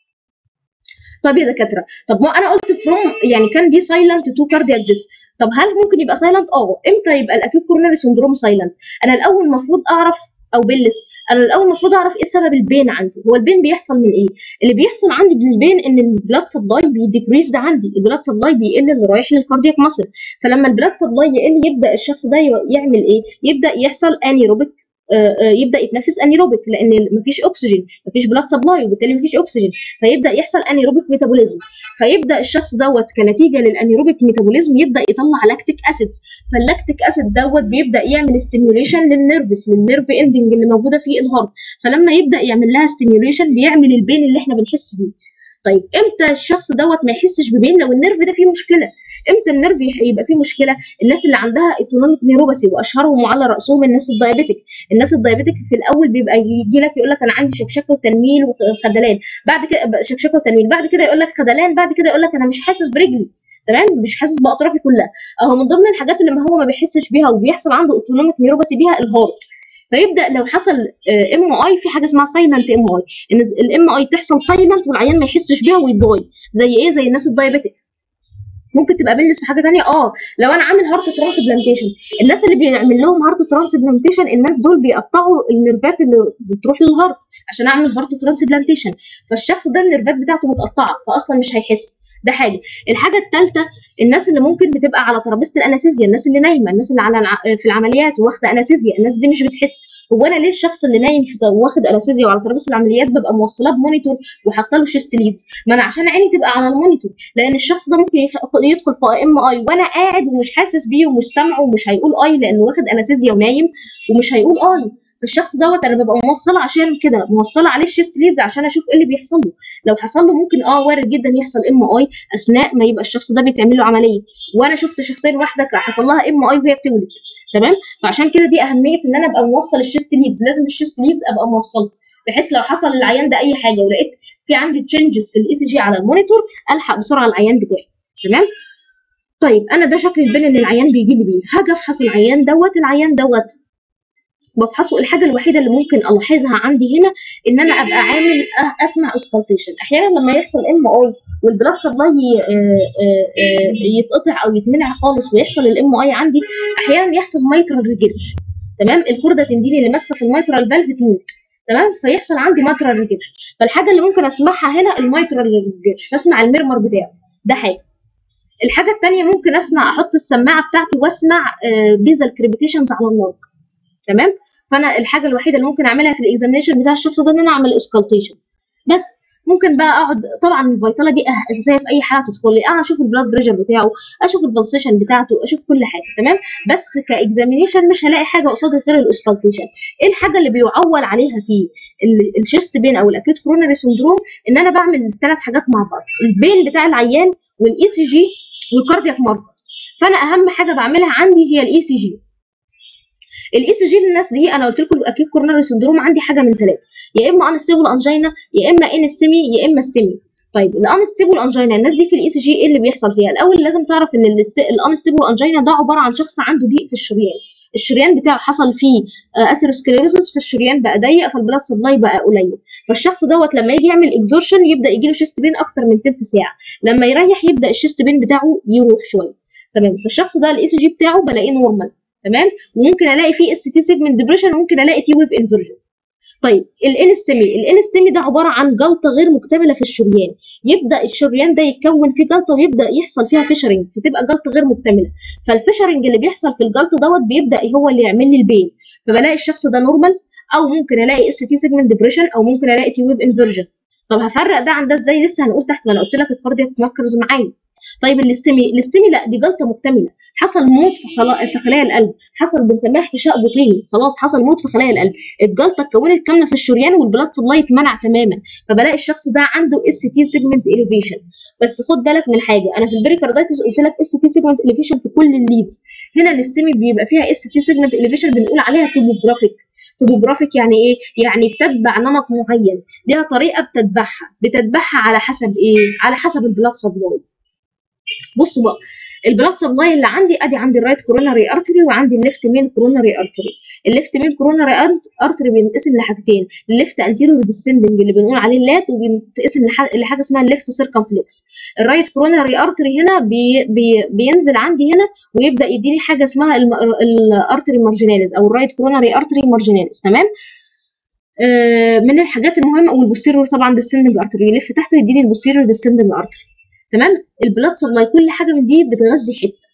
طب يا دكاتره طب ما انا قلت فروم يعني كان بي سايلنت تو كاردياك ديس طب هل ممكن يبقى سايلنت اه امتى يبقى الاكيوت كوروناري سندروم سايلنت انا الاول المفروض اعرف او بلس انا الاول المفروض اعرف ايه سبب البين عندي هو البين بيحصل من ايه اللي بيحصل عندي بالبين ان البلاد سبلاي بيديكريز ده عندي البلاد سبلاي بيقل اللي رايح للكاردياك ماسل فلما البلاد سبلاي يقل يبدا الشخص ده يعمل ايه يبدا يحصل انيروبيك يبدا يتنفس انيروبيك لان مفيش اكسجين مفيش بلاد سبلاي وبالتالي مفيش اكسجين فيبدا يحصل انيروبيك ميتابوليزم فيبدا الشخص دوت كنتيجه للانيروبيك ميتابوليزم يبدا يطلع لاكتيك اسيد فاللاكتيك اسيد دوت بيبدا يعمل ستيميوليشن للنيرفس للنيرف اندنج اللي موجوده في الهارت فلما يبدا يعمل لها ستيميوليشن بيعمل البين اللي احنا بنحس بيه طيب امتى الشخص دوت ما يحسش ببين لو النيرف ده فيه مشكله امتى النيرف يبقى فيه مشكله الناس اللي عندها اوتونوميك نيوروباثي واشهرهم وعلى راسهم الناس الدايابيتك الناس الدايابيتك في الاول بيبقى يجي لك يقول لك انا عندي شكشكه وتنميل وخدلان بعد كده شكشكه وتنميل بعد كده يقول لك خدلان بعد كده يقول لك انا مش حاسس برجلي تمام مش حاسس باطرافي كلها اهو من ضمن الحاجات اللي هو ما بيحسش بيها وبيحصل عنده اوتونوميك نيوروباثي بيها الهارت فيبدا لو حصل ام اي في حاجه اسمها سايلنت ام اي ان الام اي تحصل سايلنت والعيان ما يحسش بيها ويتضايق زي ايه زي الناس الدايابيتك ممكن تبقى بلس في حاجه ثانيه اه لو انا عامل هارت ترانسبلانتيشن الناس اللي بيعمل لهم هارت ترانسبلانتيشن الناس دول بيقطعوا النيرفات اللي بتروح للهارت عشان اعمل هارت ترانسبلانتيشن فالشخص ده النيرفات بتاعته متقطعه فاصلا مش هيحس ده حاجه الحاجه الثالثه الناس اللي ممكن بتبقى على ترابيزه الانستيزيا الناس اللي نايمه الناس اللي على في العمليات واخده انستيزيا الناس دي مش بتحس هو انا ليه الشخص اللي نايم في واخد انستيزيا وعلى ترابيزه العمليات ببقى موصلاه بمونيتور وحاطه له شيست ليدز ما انا عشان عيني تبقى على المونيتور لان الشخص ده ممكن يدخل في ام اي وانا قاعد ومش حاسس بيه ومش سامعه ومش هيقول اي لانه واخد انستيزيا ونايم ومش هيقول اي فالشخص دوت انا ببقى موصله عشان كده موصله عليه الشيست ليدز عشان اشوف ايه اللي بيحصل له لو حصل له ممكن اه وارد جدا يحصل ام اي اثناء ما يبقى الشخص ده بيتعمل له عمليه وانا شفت شخصين واحده حصل لها ام اي وهي بتولد تمام فعشان كده دي اهميه ان انا ابقى موصل الشيست ليدز لازم الشيست ليدز ابقى موصله بحيث لو حصل للعيان ده اي حاجه ولقيت في عندي تشنجز في الاي سي جي على المونيتور الحق بسرعه العيان بتاعي تمام طيب انا ده شكل البين اللي العيان بيجي لي بيه هاجي افحص العيان دوت العيان دوت بفحصه الحاجه الوحيده اللي ممكن الاحظها عندي هنا ان انا ابقى عامل أه- اسمع اوسكالتيشن احيانا لما يحصل ام اي والبلاد سبلاي يتقطع او يتمنع خالص ويحصل الام اي عندي احيانا يحصل مايترال ريجريشن تمام الكورده تنديني اللي ماسكه في المايترال فالف تموت تمام فيحصل عندي مايترال ريجريشن فالحاجه اللي ممكن اسمعها هنا المايترال ريجريشن فاسمع الميرمر بتاعه ده حاجه الحاجه الثانيه ممكن اسمع احط السماعه بتاعتي واسمع بيزل كريبيتيشنز على النار تمام فانا الحاجه الوحيده اللي ممكن اعملها في الاكزامينشن بتاع الشخص ده ان انا اعمل اسكالتيشن بس ممكن بقى اقعد طبعا الفيتالا دي أه- اساسيه في اي حاله تدخل لي انا اشوف البلاد بريشر بتاعه اشوف البلسيشن بتاعته اشوف كل حاجه تمام بس كاكزامينشن مش هلاقي حاجه قصادي غير الاسكالتيشن ايه الحاجه اللي بيعول عليها في ال- الشيست بين او الاكيوت كورونري سندروم ان انا بعمل الثلاث حاجات مع بعض البين بتاع العيان والاي سي جي والكاردياك ماركرز فانا اهم حاجه بعملها عندي هي الاي سي جي الاي سي جي للناس دي انا قلت لكم اكيد كوروناري سندروم عندي حاجه من ثلاثه يا اما انستيبل انجينا يا اما انستيمي يا اما ستيمي طيب الانستيبل انجينا الناس دي في الاي سي جي ايه اللي بيحصل فيها الاول لازم تعرف ان الانستيبل انجينا ده عباره عن شخص عنده ضيق في الشريان الشريان بتاعه حصل فيه اثيروسكليروسس فالشريان بقى ضيق فالبلاد سبلاي بقى قليل فالشخص دوت لما يجي يعمل اكزورشن يبدا يجي له شيست بين اكتر من ثلث ساعه لما يريح يبدا الشيست بين بتاعه يروح شويه تمام فالشخص ده الاي سي جي بتاعه بلاقيه نورمال تمام وممكن الاقي فيه اس تي سيجمنت ديبريشن وممكن الاقي تي ويف انفرجن طيب الانستمي الانستمي ده عباره عن جلطه غير مكتمله في الشريان يبدا الشريان ده يتكون فيه جلطه ويبدا يحصل فيها فيشرنج فتبقى جلطه غير مكتمله فالفيشرنج اللي بيحصل في الجلطه دوت بيبدا هو اللي يعمل لي البين فبلاقي الشخص ده نورمال او ممكن الاقي اس تي سيجمنت ديبريشن او ممكن الاقي تي ويف انفرجن طب هفرق ده عن ده ازاي لسه هنقول تحت ما انا قلت لك الكاردياك ماركرز معايا طيب الاستمي الاستمي لا دي جلطه مكتمله حصل موت في, خلا... في خلايا القلب حصل بنسميها احتشاء بطيني خلاص حصل موت في خلايا القلب الجلطه اتكونت كامله في الشريان والبلاد سبلاي اتمنع تماما فبلاقي الشخص ده عنده اس تي سيجمنت اليفيشن بس خد بالك من حاجه انا في البريكاردايتس قلت لك اس تي سيجمنت اليفيشن في كل الليدز هنا الاستمي بيبقى فيها اس تي سيجمنت اليفيشن بنقول عليها توبوجرافيك توبوجرافيك يعني ايه يعني بتتبع نمط معين ليها طريقه بتتبعها بتتبعها على حسب ايه على حسب البلاد سبلاي بصوا بقى البلاد سبلاي اللي عندي ادي عندي الرايت كوروناري ارتري وعندي الليفت مين كوروناري ارتري الليفت مين كوروناري ارتري بينقسم لحاجتين الليفت انتيريور ديسندنج اللي بنقول عليه اللات وبينقسم لحاجه اسمها الليفت سيركمفلكس الرايت كوروناري ارتري هنا بي بي بينزل عندي هنا ويبدا يديني حاجه اسمها الارتري مارجيناليز او الرايت كوروناري ارتري مارجيناليز تمام آه من الحاجات المهمه والبوستيريور طبعا ديسندنج ارتري يلف تحته يديني البوستيريور ديسندنج ارتري تمام البلاد سبلاي كل حاجه من دي بتغذي حته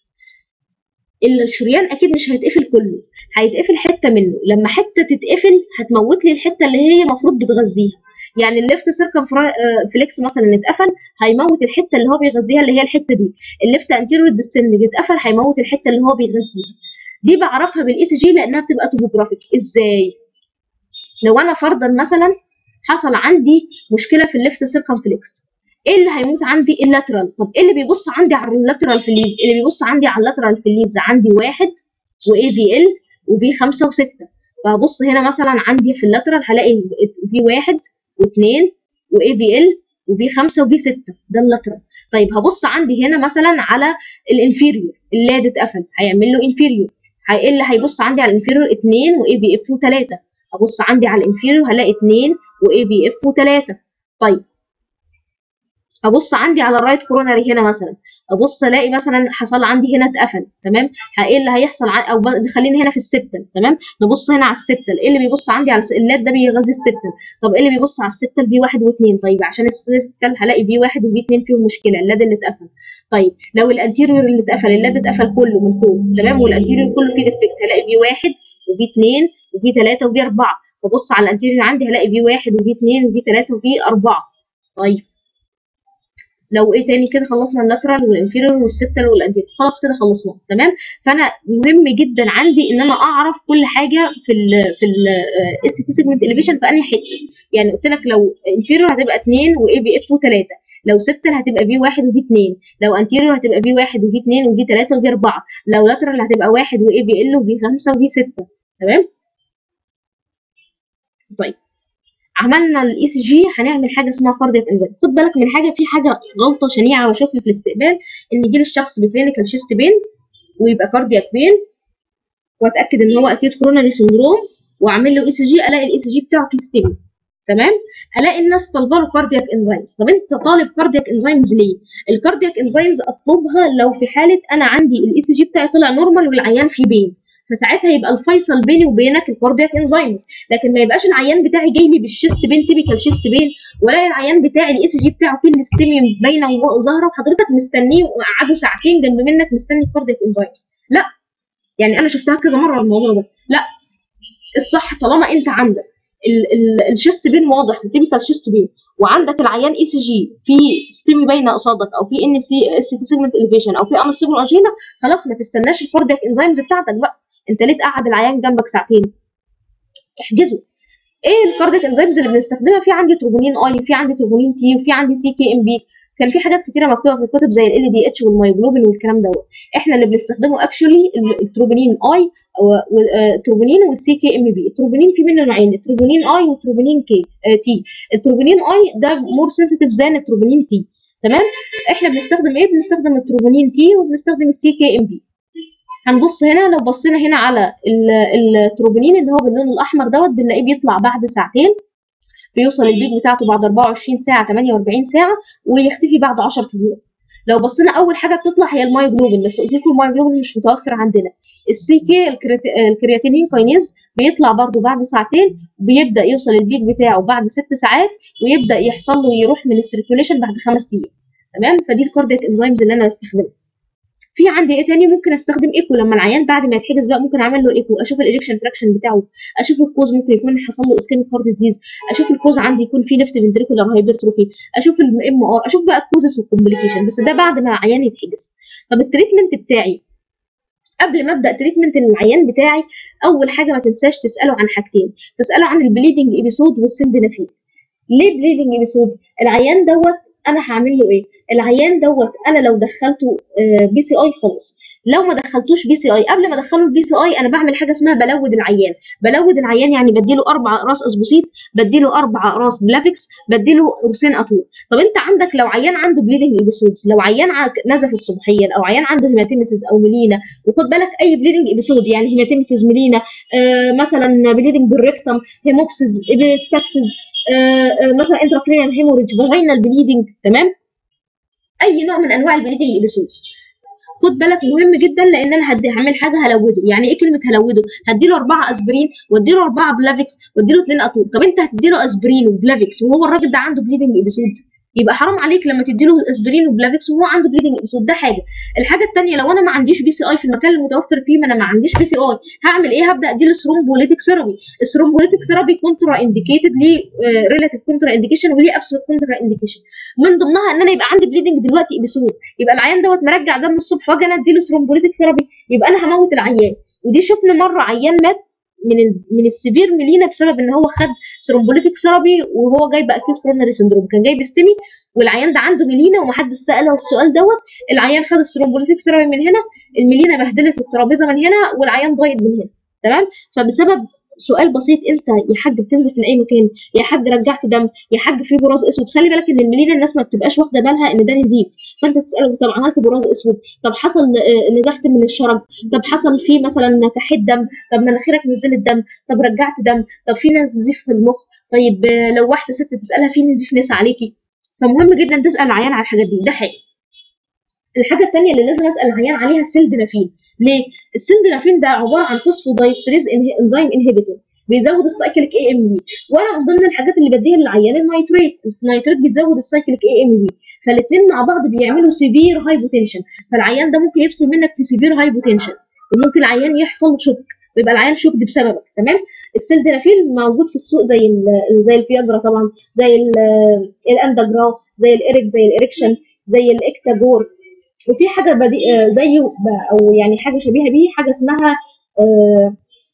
الشريان اكيد مش هيتقفل كله هيتقفل حته منه لما حته تتقفل هتموت لي الحته اللي هي المفروض بتغذيها يعني الليفت سيركم فليكس مثلا اتقفل هيموت الحته اللي هو بيغذيها اللي هي الحته دي الليفت انتيريور ديسندنج اتقفل هيموت الحته اللي هو بيغذيها دي بعرفها بالاي سي جي لانها بتبقى توبوجرافيك ازاي لو انا فرضا مثلا حصل عندي مشكله في الليفت سيركم فليكس ايه اللي هيموت عندي اللاترال طب ايه اللي بيبص عندي على اللاترال في الليدز اللي بيبص عندي على اللاترال في الليدز عندي واحد واي في ال وفي خمسة وستة فهبص هنا مثلا عندي في اللاترال هلاقي في واحد واثنين واي في ال وفي خمسة وفي ستة ده اللاترال طيب هبص عندي هنا مثلا على الانفيريور اللاد اتقفل هيعمل له انفيريور ايه اللي هيبص عندي على الانفيريور اثنين واي بي اف وثلاثة ابص عندي على الانفيريور هلاقي اثنين واي بي اف وثلاثة طيب ابص عندي على الرايت كوروناري هنا مثلا ابص الاقي مثلا حصل عندي هنا اتقفل تمام ايه اللي هيحصل او خليني هنا في السبتل تمام نبص هنا على السبتل ايه اللي بيبص عندي على اللات ده بيغذي السبتل طب ايه اللي بيبص على السبتل بي واحد واثنين طيب عشان السبتل هلاقي بي واحد وبي اثنين فيهم مشكله اللاد اللي اتقفل طيب لو الانتيريور اللي اتقفل اللاد اتقفل كله من فوق تمام والانتيريور كله فيه ديفكت هلاقي بي واحد وبي اثنين وبي ثلاثه وبي اربعه ببص على الانتيريور عندي هلاقي بي واحد وبي اثنين وبي ثلاثه وبي اربعه طيب لو ايه تاني كده خلصنا اللاترال والانفيريور والسبتال والانتيريور خلاص كده خلصنا تمام فانا مهم جدا عندي ان انا اعرف كل حاجه في ال في الاس تي سيجمنت اليفيشن في انهي حته يعني قلت لك لو انفيريور هتبقى 2 واي بي اف و3 لو سبتال هتبقى بي 1 وبي 2 لو انتيريور هتبقى بي 1 وبي 2 وبي 3 وبي 4 لو لاترال هتبقى 1 واي بي ال وبي 5 وبي 6 تمام طيب عملنا الاي سي جي هنعمل حاجه اسمها كاردياك انزيم خد بالك من حاجه في حاجه غلطه شنيعه بشوفها في الاستقبال ان يجي الشخص بكلينيكال شيست بين ويبقى كاردياك بين واتاكد ان هو اكيد كوروناري سندروم واعمل له اي سي جي الاقي الاي سي جي بتاعه فيه ستيمي تمام الاقي الناس طالبه له كاردياك انزيمز طب انت طالب كاردياك انزيمز ليه الكاردياك انزيمز اطلبها لو في حاله انا عندي الاي سي جي بتاعي طلع نورمال والعيان فيه بين فساعتها يبقى الفيصل بيني وبينك الكاردياك انزيمز لكن ما يبقاش العيان بتاعي جاي لي بالشيست بين تيبيكال شيست بين ولا العيان بتاعي الاي سي جي بتاعه فيه الاستيميوم باينه وظاهره وحضرتك مستنيه وقعدوا ساعتين جنب منك مستني الكاردياك انزيمز لا يعني انا شفتها كذا مره الموضوع ده لا الصح طالما انت عندك الشيست بين واضح تيبيكال شيست بين وعندك العيان اي سي جي في ستيمي باينه قصادك او في ان سي اس تي سيجمنت اليفيشن او في انستيبل انجينا خلاص ما تستناش الكاردياك انزيمز بتاعتك بقى انت ليه تقعد العيان جنبك ساعتين احجزه ايه الكاردياك انزيمز اللي بنستخدمها في عندي تروبونين اي في عندي تروبونين تي وفي عندي سي كي ام بي كان في حاجات كتيره مكتوبه في الكتب زي ال دي اتش والمايجلوبين والكلام دوت احنا اللي بنستخدمه اكشولي التروبونين اي والتروبونين والسي كي ام بي التروبونين في منه نوعين التروبونين اي والتروبونين كي تي التروبونين اي ده مور سنسيتيف زي التروبونين تي تمام احنا بنستخدم ايه بنستخدم التروبونين تي وبنستخدم السي كي ام بي هنبص هنا لو بصينا هنا على التروبونين اللي هو باللون الاحمر دوت بنلاقيه بيطلع بعد ساعتين بيوصل البيك بتاعته بعد 24 ساعه 48 ساعه ويختفي بعد 10 ايام لو بصينا اول حاجه بتطلع هي المايجلوبين بس قلت لكم المايجلوبين مش متوفر عندنا السي كي الكرياتينين كاينيز بيطلع برده بعد ساعتين بيبدا يوصل البيك بتاعه بعد 6 ساعات ويبدا يحصل له يروح من السيركيوليشن بعد 5 ايام تمام فدي الكاردياك انزيمز اللي انا بستخدمها في عندي ايه تاني ممكن استخدم ايكو لما العيان بعد ما يتحجز بقى ممكن اعمل له ايكو اشوف الايجكشن فراكشن بتاعه اشوف الكوز ممكن يكون حصل له اسكيميك هارت ديزيز اشوف الكوز عندي يكون فيه ليفت فنتريكولار هايبرتروفي اشوف الام ار اشوف بقى الكوزس والكومبليكيشن بس ده بعد ما العيان يتحجز طب التريتمنت بتاعي قبل ما ابدا تريتمنت للعيان بتاعي اول حاجه ما تنساش تساله عن حاجتين تساله عن البليدنج ايبيسود والسندنافيل ليه بليدنج ايبيسود العيان دوت انا هعمل له ايه العيان دوت انا لو دخلته بي سي اي خلاص لو ما دخلتوش بي سي اي قبل ما ادخله البي سي اي انا بعمل حاجه اسمها بلود العيان بلود العيان يعني بديله اربع اقراص اسبوسيت بديله اربع اقراص بلافكس بديله قرصين اتور طب انت عندك لو عيان عنده بليدنج ايبيسودز لو عيان نزف الصبحيه او عيان عنده هيماتيمسيس او ميلينا وخد بالك اي بليدنج ايبيسود يعني هيماتيمسيس ميلينا آه مثلا بليدنج بالريكتم هيموبسيس ابيستاكسيس آه آه مثلا انتراكرينال هيموريدج فاجينال بليدنج تمام اي نوع من انواع البليدنج ايبيسودز خد بالك مهم جدا لان انا هدي هعمل حاجه هلوده يعني ايه كلمه هلوده هديله اربعه اسبرين واديله اربعه بلافكس واديله اثنين اتول طب انت هتديله اسبرين وبلافكس وهو الراجل ده عنده بليدنج ايبيسود يبقى حرام عليك لما تديله اسبرين وبلافكس وهو عنده بليدنج ايبيسود ده حاجه الحاجه الثانيه لو انا ما عنديش بي سي اي في المكان المتوفر فيه ما انا ما عنديش بي سي اي هعمل ايه هبدا اديله ثرومبوليتيك ثيرابي الثرومبوليتيك ثيرابي كونترا انديكيتد ليه ريلاتيف كونترا انديكيشن وليه ابسولوت كونترا انديكيشن من ضمنها ان انا يبقى عندي بليدنج دلوقتي ايبيسود يبقى العيان دوت مرجع دم الصبح واجي انا اديله ثرومبوليتيك ثيرابي يبقى انا هموت العيان ودي شفنا مره عيان مات من ال من السيفير ميلينا بسبب ان هو خد ثرومبوليتيك ثيرابي وهو جاي باكيوت كوروناري سندروم كان جاي بستمي والعيان ده عنده ميلينا ومحدش ساله السؤال دوت العيان خد الثرومبوليتيك ثيرابي من هنا الميلينا بهدلت الترابيزه من هنا والعيان ضايق من هنا تمام فبسبب سؤال بسيط انت يا حاج بتنزف من اي مكان يا حاج رجعت دم يا حاج في براز اسود خلي بالك ان الميلينا الناس ما بتبقاش واخده بالها ان ده نزيف فانت تساله طب عملت براز اسود طب حصل نزفت من الشرج طب حصل فيه مثلا كحيت دم طب مناخيرك نزلت دم طب رجعت دم طب في نزيف في المخ طيب لو واحده ست تسالها في نزيف نسا عليكي فمهم جدا تسال العيان على الحاجات دي ده حاجه الحاجه الثانيه اللي لازم اسال العيان عليها السلدنافين ليه السلدنافين ده عباره عن فوسفودايستريز انزيم انهبيتور بيزود السايكليك اي ام بي وانا من ضمن الحاجات اللي بديها للعيان النيتريت النيتريت بيزود السايكليك اي ام بي فالاثنين مع بعض بيعملوا سيفير هايبوتنشن فالعيان ده ممكن يدخل منك في سيفير هايبوتنشن وممكن العيان يحصل شوك ويبقى العيان شوك دي بسببك تمام السلدنافيل موجود في السوق زي ال زي الفياجرا طبعا زي الاندجرا زي الاريك زي الاريكشن زي الاكتاجور وفي حاجه بدي... زيه او يعني حاجه شبيهه بيه حاجه اسمها آه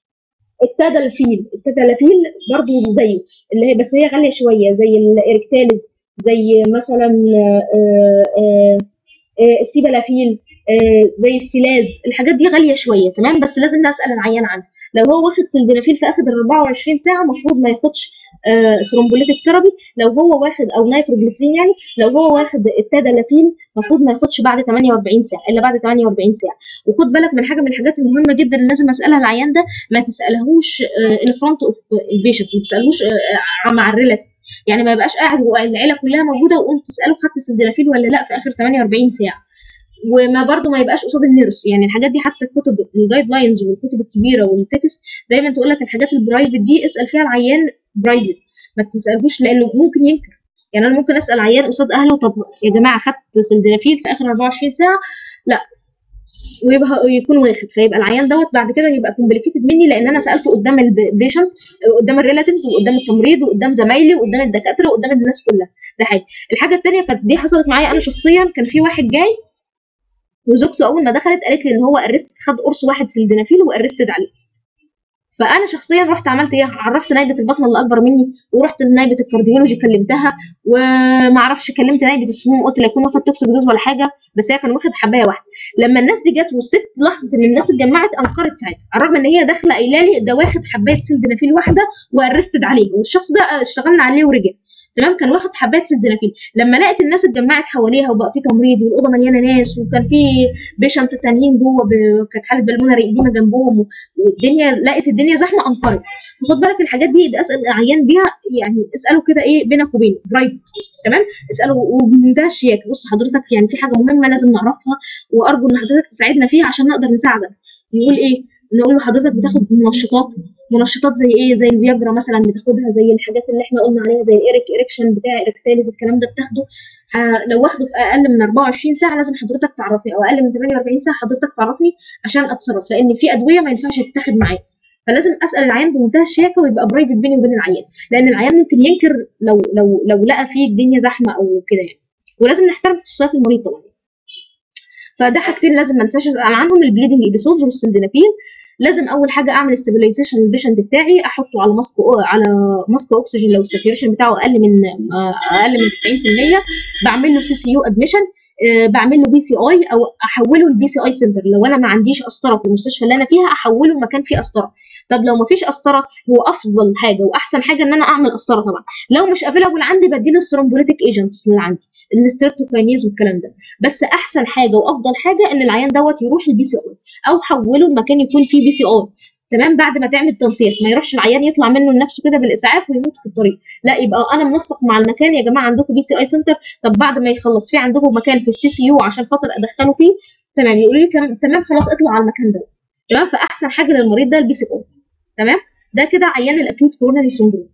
التادلفيل التادلفيل برضه زيه اللي هي بس هي غاليه شويه زي الاريكتاليز زي مثلا آه آه السيبلافيل آه زي السلاز الحاجات دي غاليه شويه تمام بس لازم نسال العيان عنها لو هو واخد سلدنافيل في اخر ال 24 ساعه المفروض ما ياخدش آه ثرومبوليتيك ثيرابي لو هو واخد او نيتروجليسرين يعني لو هو واخد التادالافين المفروض ما ياخدش بعد 48 ساعه الا بعد 48 ساعه وخد بالك من حاجه من الحاجات المهمه جدا اللي لازم اسالها العيان ده ما تسالهوش ان فرونت اوف البيشنت ما تسالهوش آه مع الريلاتيف يعني ما يبقاش قاعد والعيله كلها موجوده وقوم تساله خدت سلدنافيل ولا لا في اخر 48 ساعه وما برضه ما يبقاش قصاد النيرس يعني الحاجات دي حتى الكتب الجايد لاينز والكتب الكبيره والتكست دايما تقول لك الحاجات البرايفت دي اسال فيها العيان برايفت ما تسالهوش لانه ممكن ينكر يعني انا ممكن اسال عيان قصاد اهله طب يا جماعه خدت سلدنافيل في اخر 24 ساعه لا ويبقى يكون واخد فيبقى العيان دوت بعد كده يبقى كومبليكيتد مني لان انا سالته قدام البيشنت قدام الريلاتيفز وقدام التمريض وقدام زمايلي وقدام الدكاتره وقدام الناس كلها ده حاجه الحاجه الثانيه كانت دي حصلت معايا انا شخصيا كان في واحد جاي وزوجته اول ما دخلت قالت لي ان هو ارست خد قرص واحد سلدنافيل وارستد عليه فانا شخصيا رحت عملت ايه عرفت نايبه البطنه اللي اكبر مني ورحت لنايبه الكارديولوجي كلمتها وما اعرفش كلمت نايبه السموم قلت لا يكون واخد توكسيك دوز ولا حاجه بس هي كان واخد حبايه واحده لما الناس دي جت والست لاحظت ان الناس اتجمعت انكرت ساعتها على الرغم ان هي داخله قايله لي ده واخد حبايه سلدنافيل واحده وارستد عليه والشخص ده اشتغلنا عليه ورجع تمام كان واخد حبات سلدنافيل لما لقيت الناس اتجمعت حواليها وبقى في تمريض والاوضه مليانه ناس وكان في بيشنت تانيين جوه ب... كانت حاله بالمونري ايديما جنبهم والدنيا لقيت الدنيا زحمه انكرت فخد بالك الحاجات دي يبقى اسال العيان بيها يعني اساله كده ايه بينك وبينه برايفت تمام اساله وبمنتهى الشياكه بص حضرتك يعني في حاجه مهمه لازم نعرفها وارجو ان حضرتك تساعدنا فيها عشان نقدر نساعدك يقول ايه نقول له حضرتك بتاخد منشطات منشطات زي ايه زي الفياجرا مثلا بتاخدها زي الحاجات اللي احنا قلنا عليها زي الايريك اريكشن بتاع اريكتاليز الكلام ده بتاخده لو واخده في اقل من 24 ساعه لازم حضرتك تعرفني او اقل من 48 ساعه حضرتك تعرفني عشان اتصرف لان في ادويه ما ينفعش تتاخد معايا فلازم اسال العيان بمنتهى الشياكه ويبقى برايفت بيني وبين العيان لان العيان ممكن ينكر لو لو لو لقى فيه الدنيا زحمه او كده يعني ولازم نحترم خصوصيات المريض طبعا فده حاجتين لازم ما انساش اسال عنهم البليدنج ايبيسودز والسلدنافيل لازم اول حاجه اعمل استابيلايزيشن للبيشنت بتاعي احطه على ماسك على ماسك اكسجين لو الساتوريشن بتاعه اقل من اقل من 90% بعمل له سي سي يو ادميشن بعمل له بي سي اي او احوله لبي سي اي سنتر لو انا ما عنديش قسطره في المستشفى اللي انا فيها احوله لمكان فيه قسطره طب لو ما فيش قسطره هو افضل حاجه واحسن حاجه ان انا اعمل قسطره طبعا لو مش افيلابل عندي بديله الثرومبوليتيك ايجنتس اللي عندي الستريبتوكاينيز والكلام ده بس احسن حاجه وافضل حاجه ان العيان دوت يروح البي سي اي او حوله لمكان يكون فيه بي سي اي تمام بعد ما تعمل تنسيق ما يروحش العيان يطلع منه لنفسه كده بالاسعاف ويموت في الطريق لا يبقى انا منسق مع المكان يا جماعه عندكم بي سي اي سنتر طب بعد ما يخلص في عندكم مكان في السي سي يو عشان خاطر ادخله فيه تمام يقولوا لي تمام خلاص اطلع على المكان ده تمام فاحسن حاجه للمريض ده البي سي اي تمام ده كده عيان الاكيوت كوروناري سندروم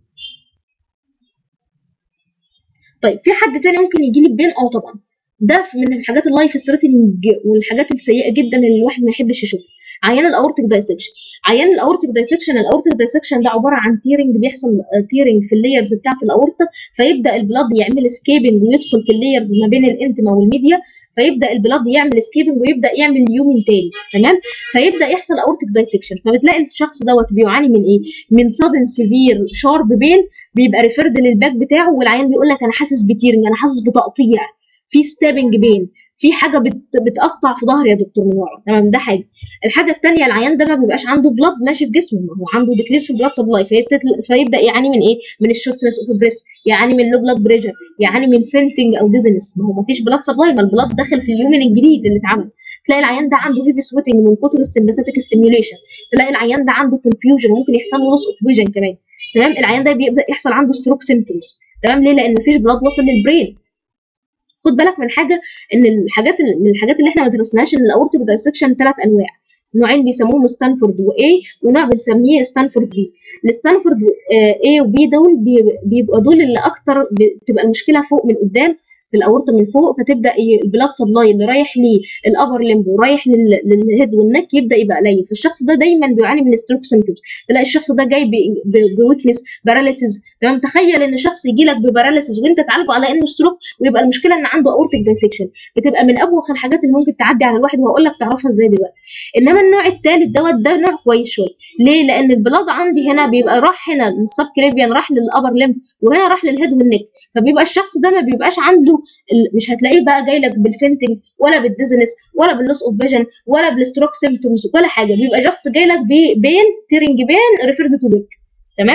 طيب في حد تاني ممكن يجي لي بين اه طبعا ده من الحاجات اللايف ثريتنج والحاجات السيئه جدا اللي الواحد ما يحبش يشوفها عيان الاورتيك دايسكشن عيان الاورتيك دايسكشن الاورتيك دايسكشن ده عباره عن تيرنج بيحصل تيرنج في اللايرز بتاعه الاورطه فيبدا البلاد يعمل سكيبنج ويدخل في اللايرز ما بين الانتما والميديا فيبدا البلاد يعمل سكيبنج ويبدا يعمل يومن تاني تمام فيبدا يحصل اورتيك دايسكشن فبتلاقي الشخص دوت بيعاني من ايه من سادن سيفير شارب بين بيبقى ريفيرد للباك بتاعه والعيان بيقول لك انا حاسس بتيرنج انا حاسس بتقطيع في ستابنج بين في حاجه بت... بتقطع في ظهري يا دكتور من ورا تمام ده حاجه الحاجه الثانيه العيان ده ما بيبقاش عنده بلاد ماشي في جسمه ما هو عنده ديكريس في بلاد سبلاي فيبتل... فيبدا يعاني من ايه من الشورتنس اوف بريس يعاني من لو بلاد بريشر يعاني من فينتنج او ديزنس ما هو ما فيش بلاد سبلاي ما البلاد داخل في اليومن الجديد اللي اتعمل تلاقي العيان ده عنده هيفي سويتنج من كتر السمباثيك ستيميوليشن تلاقي العيان ده عنده كونفيوجن وممكن يحصل له لوس اوف فيجن كمان تمام العيان ده بيبدا يحصل عنده ستروك سيمبتومز تمام ليه لان مفيش بلاد وصل للبرين خد بالك من حاجه ان الحاجات من الحاجات اللي احنا ما درسناهاش ان الاورتيك دايسكشن ثلاث انواع نوعين بيسموهم ستانفورد واي ونوع بنسميه ستانفورد بي الستانفورد اي وبي دول بيبقوا دول اللي اكتر بتبقى المشكله فوق من قدام في الاورطه من فوق فتبدا البلاد سبلاي اللي رايح للابر ليمب ورايح للهيد والنك يبدا يبقى قليل فالشخص ده دايما بيعاني من ستروك سيمتومز تلاقي الشخص ده جاي بويكنس باراليسيس تمام تخيل ان شخص يجي لك بباراليسيس وانت تعالجه على انه ستروك ويبقى المشكله ان عنده اورتيك دايسكشن بتبقى من ابوخ الحاجات اللي ممكن تعدي على الواحد وهقول لك تعرفها ازاي دلوقتي انما النوع الثالث دوت ده نوع كويس شويه ليه لان البلاد عندي هنا بيبقى راح هنا للسب كليفيان راح للابر ليمب وهنا راح للهيد والنك فبيبقى الشخص ده ما بيبقاش عنده مش هتلاقيه بقى جاي لك بالفينتنج ولا بالديزنس ولا باللوس اوف فيجن ولا بالستروك سيمتومز ولا حاجه بيبقى جاست جاي لك بين تيرنج بين ريفيرد تو بيك تمام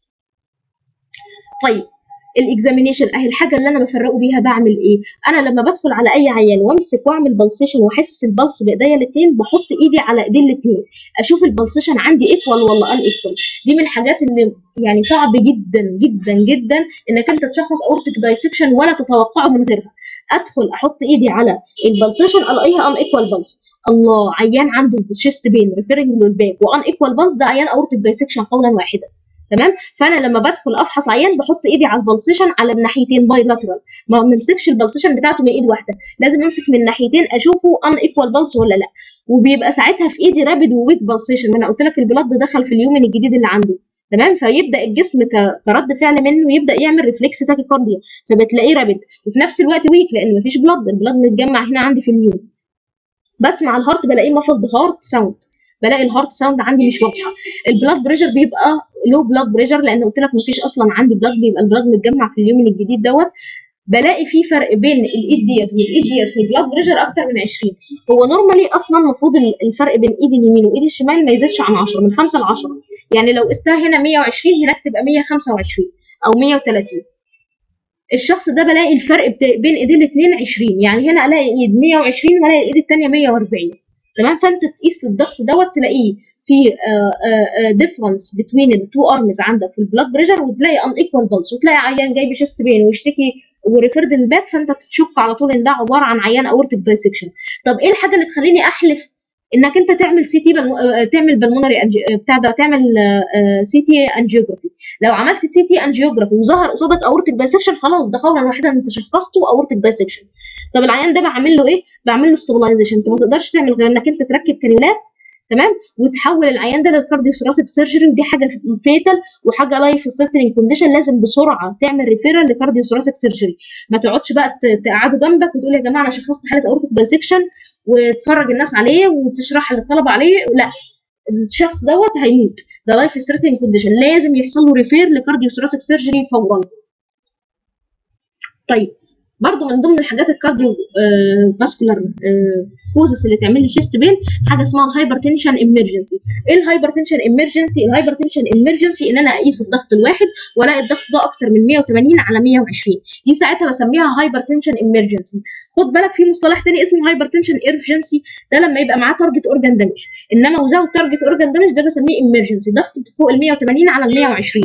طيب الاكزامينيشن اهي الحاجه اللي انا بفرقه بيها بعمل ايه انا لما بدخل على اي عيان وامسك واعمل بلسيشن واحس البلس بايديا الاثنين بحط ايدي على ايدين الاثنين اشوف البلسيشن عندي ايكوال ولا ان ايكوال دي من الحاجات اللي يعني صعب جدا جدا جدا انك انت تشخص اورتيك دايسكشن ولا تتوقعه من غيرها ادخل احط ايدي على البلسيشن الاقيها ان ايكوال بلس الله عيان عنده شيست بين ريفيرنج للباك وان ايكوال بلس ده عيان اورتيك دايسكشن قولا واحدا تمام فانا لما بدخل افحص عيان بحط ايدي على البلسيشن على الناحيتين باي لاترال ما بمسكش البلسيشن بتاعته من ايد واحده لازم امسك من الناحيتين اشوفه ان ايكوال بلس ولا لا وبيبقى ساعتها في ايدي رابد وويك بلسيشن ما انا قلت لك البلاد دخل في اليومن الجديد اللي عنده تمام فيبدا الجسم كرد فعل منه يبدا يعمل ريفلكس تاكيكارديا فبتلاقيه رابد وفي نفس الوقت ويك لان مفيش بلاد البلاد متجمع هنا عندي في اليوم بسمع الهارت بلاقيه مفض هارت ساوند بلاقي الهارت ساوند عندي مش واضحه البلاد بريشر بيبقى لو بلاد بريشر لان قلت لك مفيش اصلا عندي بلاد بيبقى البلاد متجمع في اليومن الجديد دوت بلاقي في فرق بين الايد ديت والايد ديت في البلاد بريشر اكتر من 20 هو نورمالي اصلا المفروض الفرق بين ايد اليمين وايد الشمال ما يزيدش عن 10 من 5 ل 10 يعني لو قستها هنا 120 هناك تبقى 125 او 130 الشخص ده بلاقي الفرق بين ايدين الاثنين 20 يعني هنا الاقي ايد 120 والاقي الايد الثانيه 140 تمام فانت تقيس الضغط دوت تلاقيه في ديفرنس بين التو ارمز عندك في البلاد بريشر وتلاقي ان ايكوال بلس وتلاقي عيان جاي بشيست بين ويشتكي وريفيرد الباك فانت تشك على طول ان ده عباره عن عيان اورتيك دايسكشن طب ايه الحاجه اللي تخليني احلف انك انت تعمل سي تي بل... تعمل بالمونري أنجي... بتاع ده تعمل سي تي انجيوجرافي لو عملت سي تي انجيوجرافي وظهر قصادك اورتيك دايسكشن خلاص ده قولا واحدا انت شخصته اورتيك دايسكشن طب العيان ده بعمل له ايه بعمل له ستابلايزيشن انت ما تقدرش تعمل غير انك انت تركب كانيولات تمام وتحول العيان ده للكارديو ثوراسيك سيرجري ودي حاجه فيتال وحاجه لايف ثريتنينج كونديشن لازم بسرعه تعمل ريفيرال لكارديو ثوراسيك سيرجري ما تقعدش بقى تقعدوا جنبك وتقول يا جماعه انا شخصت حاله اورتيك دايسكشن وتفرج الناس عليه وتشرح للطلبه عليه لا الشخص دوت هيموت ده لايف ثريتنينج كونديشن لازم يحصل له ريفير لكارديو ثوراسيك سيرجري فورا طيب برضو من ضمن الحاجات الكارديو فاسكولار كوزس اللي تعمل لي شيست بين حاجه اسمها الهايبرتنشن امرجنسي ايه الهايبرتنشن امرجنسي الهايبرتنشن امرجنسي ان انا اقيس الضغط الواحد والاقي الضغط ده اكتر من 180 على 120 دي ساعتها بسميها هايبرتنشن امرجنسي خد بالك في مصطلح تاني اسمه هايبرتنشن ايرجنسي ده لما يبقى معاه تارجت اورجان دامج انما وزاوت تارجت اورجان دامج ده بسميه امرجنسي ضغط فوق ال 180 على ال 120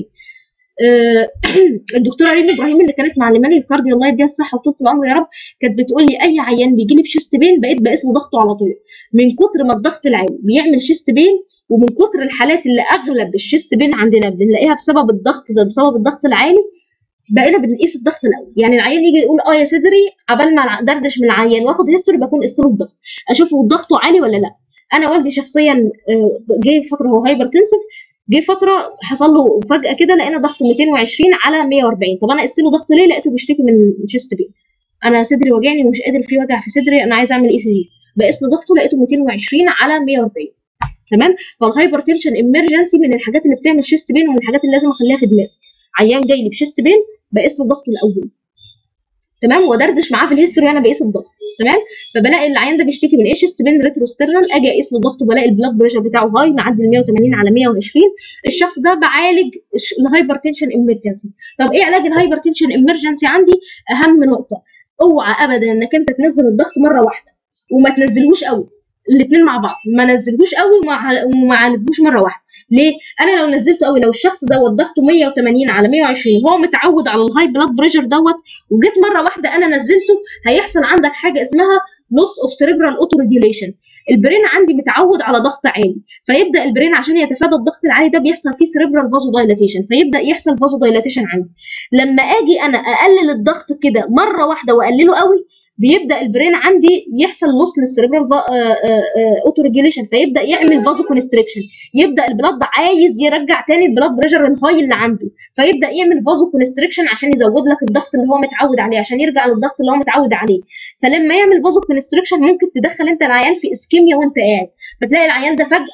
الدكتوره ريم ابراهيم اللي كانت معلماني الكارديو الله يديها الصحه وطول العمر يا رب كانت بتقول لي اي عيان بيجي لي بشيست بين بقيت بقيس له ضغطه على طول من كتر ما الضغط العالي بيعمل شيست بين ومن كتر الحالات اللي اغلب الشيست بين عندنا بنلاقيها بسبب الضغط ده بسبب الضغط العالي بقينا بنقيس الضغط الاول يعني العيان يجي يقول اه يا صدري عبال ما دردش من العيان واخد هيستوري بكون قست له الضغط اشوفه ضغطه عالي ولا لا انا والدي شخصيا جه فتره هو هايبرتنسف جه فتره حصل له فجاه كده لقينا ضغطه 220 على 140 طب انا قست له ضغطه ليه لقيته بيشتكي من شيست بين انا صدري وجعني ومش قادر في وجع في صدري انا عايز اعمل اي سي جي بقيس له ضغطه لقيته 220 على 140 تمام فالهايبرتنشن امرجنسي من الحاجات اللي بتعمل شيست بين ومن الحاجات اللي لازم اخليها في دماغي عيان جاي لي بشيست بين بقيس له ضغطه الاول تمام وادردش معاه في الهيستوري وانا بقيس الضغط تمام فبلاقي العيان ده بيشتكي من ايه شيست بين ريتروسترنال اجي اقيس له ضغطه بلاقي البلاد بريشر بتاعه هاي معدي ال 180 على 120 الشخص ده بعالج الهايبرتنشن امرجنسي طب ايه علاج الهايبرتنشن امرجنسي عندي اهم نقطه اوعى ابدا انك انت تنزل الضغط مره واحده وما تنزلهوش قوي الاثنين مع بعض ما نزلهوش قوي وما عالجهوش مره واحده ليه انا لو نزلته قوي لو الشخص دوت ضغطه 180 على 120 وهو متعود على الهاي بلاد بريشر دوت وجيت مره واحده انا نزلته هيحصل عندك حاجه اسمها لوس اوف سيريبرال اوتو ريجوليشن البرين عندي متعود على ضغط عالي فيبدا البرين عشان يتفادى الضغط العالي ده بيحصل فيه سيريبرال فازو دايلاتيشن فيبدا يحصل فازو دايلاتيشن عندي لما اجي انا اقلل الضغط كده مره واحده واقلله قوي بيبدا البرين عندي يحصل لوس للسيريبرال اوتو ريجوليشن فيبدا يعمل فازو كونستريكشن يبدا البلاد عايز يرجع تاني البلاد بريشر الهاي اللي عنده فيبدا يعمل فازو كونستريكشن عشان يزود لك الضغط اللي هو متعود عليه عشان يرجع للضغط اللي هو متعود عليه فلما يعمل فازو كونستريكشن ممكن تدخل انت العيان في اسكيميا وانت قاعد فتلاقي العيان ده فجاه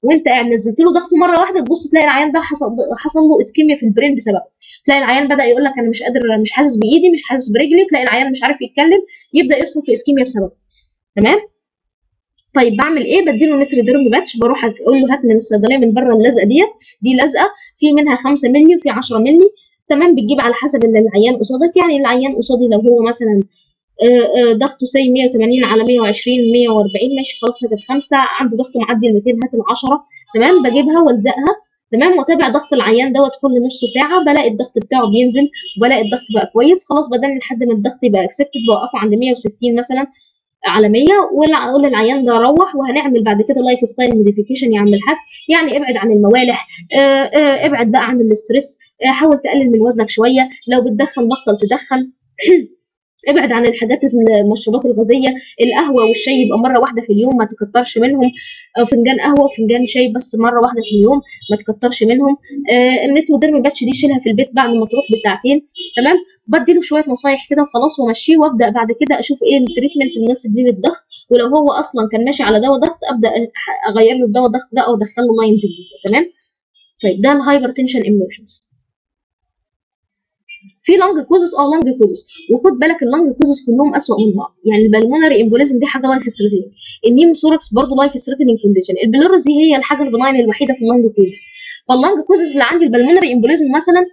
وانت قاعد نزلت له ضغطه مره واحده تبص تلاقي العيان ده حصل حصل له اسكيميا في البرين بسببه تلاقي العيان بدا يقول لك انا مش قادر مش حاسس بايدي مش حاسس برجلي تلاقي العيان مش عارف يتكلم يبدا يدخل في اسكيميا بسببه تمام طيب بعمل ايه بديله نتريديرم باتش بروح اقول له هات من الصيدليه من بره اللزقه ديت دي لزقه في منها 5 مللي وفي 10 مللي تمام بتجيب على حسب اللي العيان قصادك يعني العيان قصادي لو هو مثلا ضغطه سي 180 على 120 140 ماشي خلاص هات الخمسه عنده ضغط معدي ال 200 هات ال 10 تمام بجيبها والزقها تمام واتابع ضغط العيان دوت كل نص ساعه بلاقي الضغط بتاعه بينزل وبلاقي الضغط بقى كويس خلاص بدل لحد ما الضغط يبقى اكسبتد بوقفه عند 160 مثلا على 100 واقول للعيان ده روح وهنعمل بعد كده لايف ستايل موديفيكيشن يا عم الحاج يعني ابعد عن الموالح اه اه ابعد بقى عن الاسترس اه حاول تقلل من وزنك شويه لو بتدخن بطل تدخن ابعد عن الحاجات المشروبات الغازيه القهوه والشاي يبقى مره واحده في اليوم ما تكترش منهم او فنجان قهوه وفنجان شاي بس مره واحده في اليوم ما تكترش منهم آه النيتروديرم باتش دي شيلها في البيت بعد ما تروح بساعتين تمام بديله شويه نصايح كده وخلاص وامشيه وابدا بعد كده اشوف ايه التريتمنت المناسب ليه للضغط ولو هو اصلا كان ماشي على دواء ضغط ابدا اغير له الدواء الضغط ده او ادخل له لاينز جديده تمام طيب ده الهايبرتنشن ايموشنز في لانج كوزس اه لانج كوزس وخد بالك اللانج كوزس كلهم اسوء من بعض يعني البلمونري امبوليزم دي حاجه لايف ستريتنج النيموثوركس برضه لايف ستريتنج كونديشن البلورز دي هي الحاجه البناين الوحيده في اللانج كوزس فاللانج كوزس اللي عندي البلمونري امبوليزم مثلا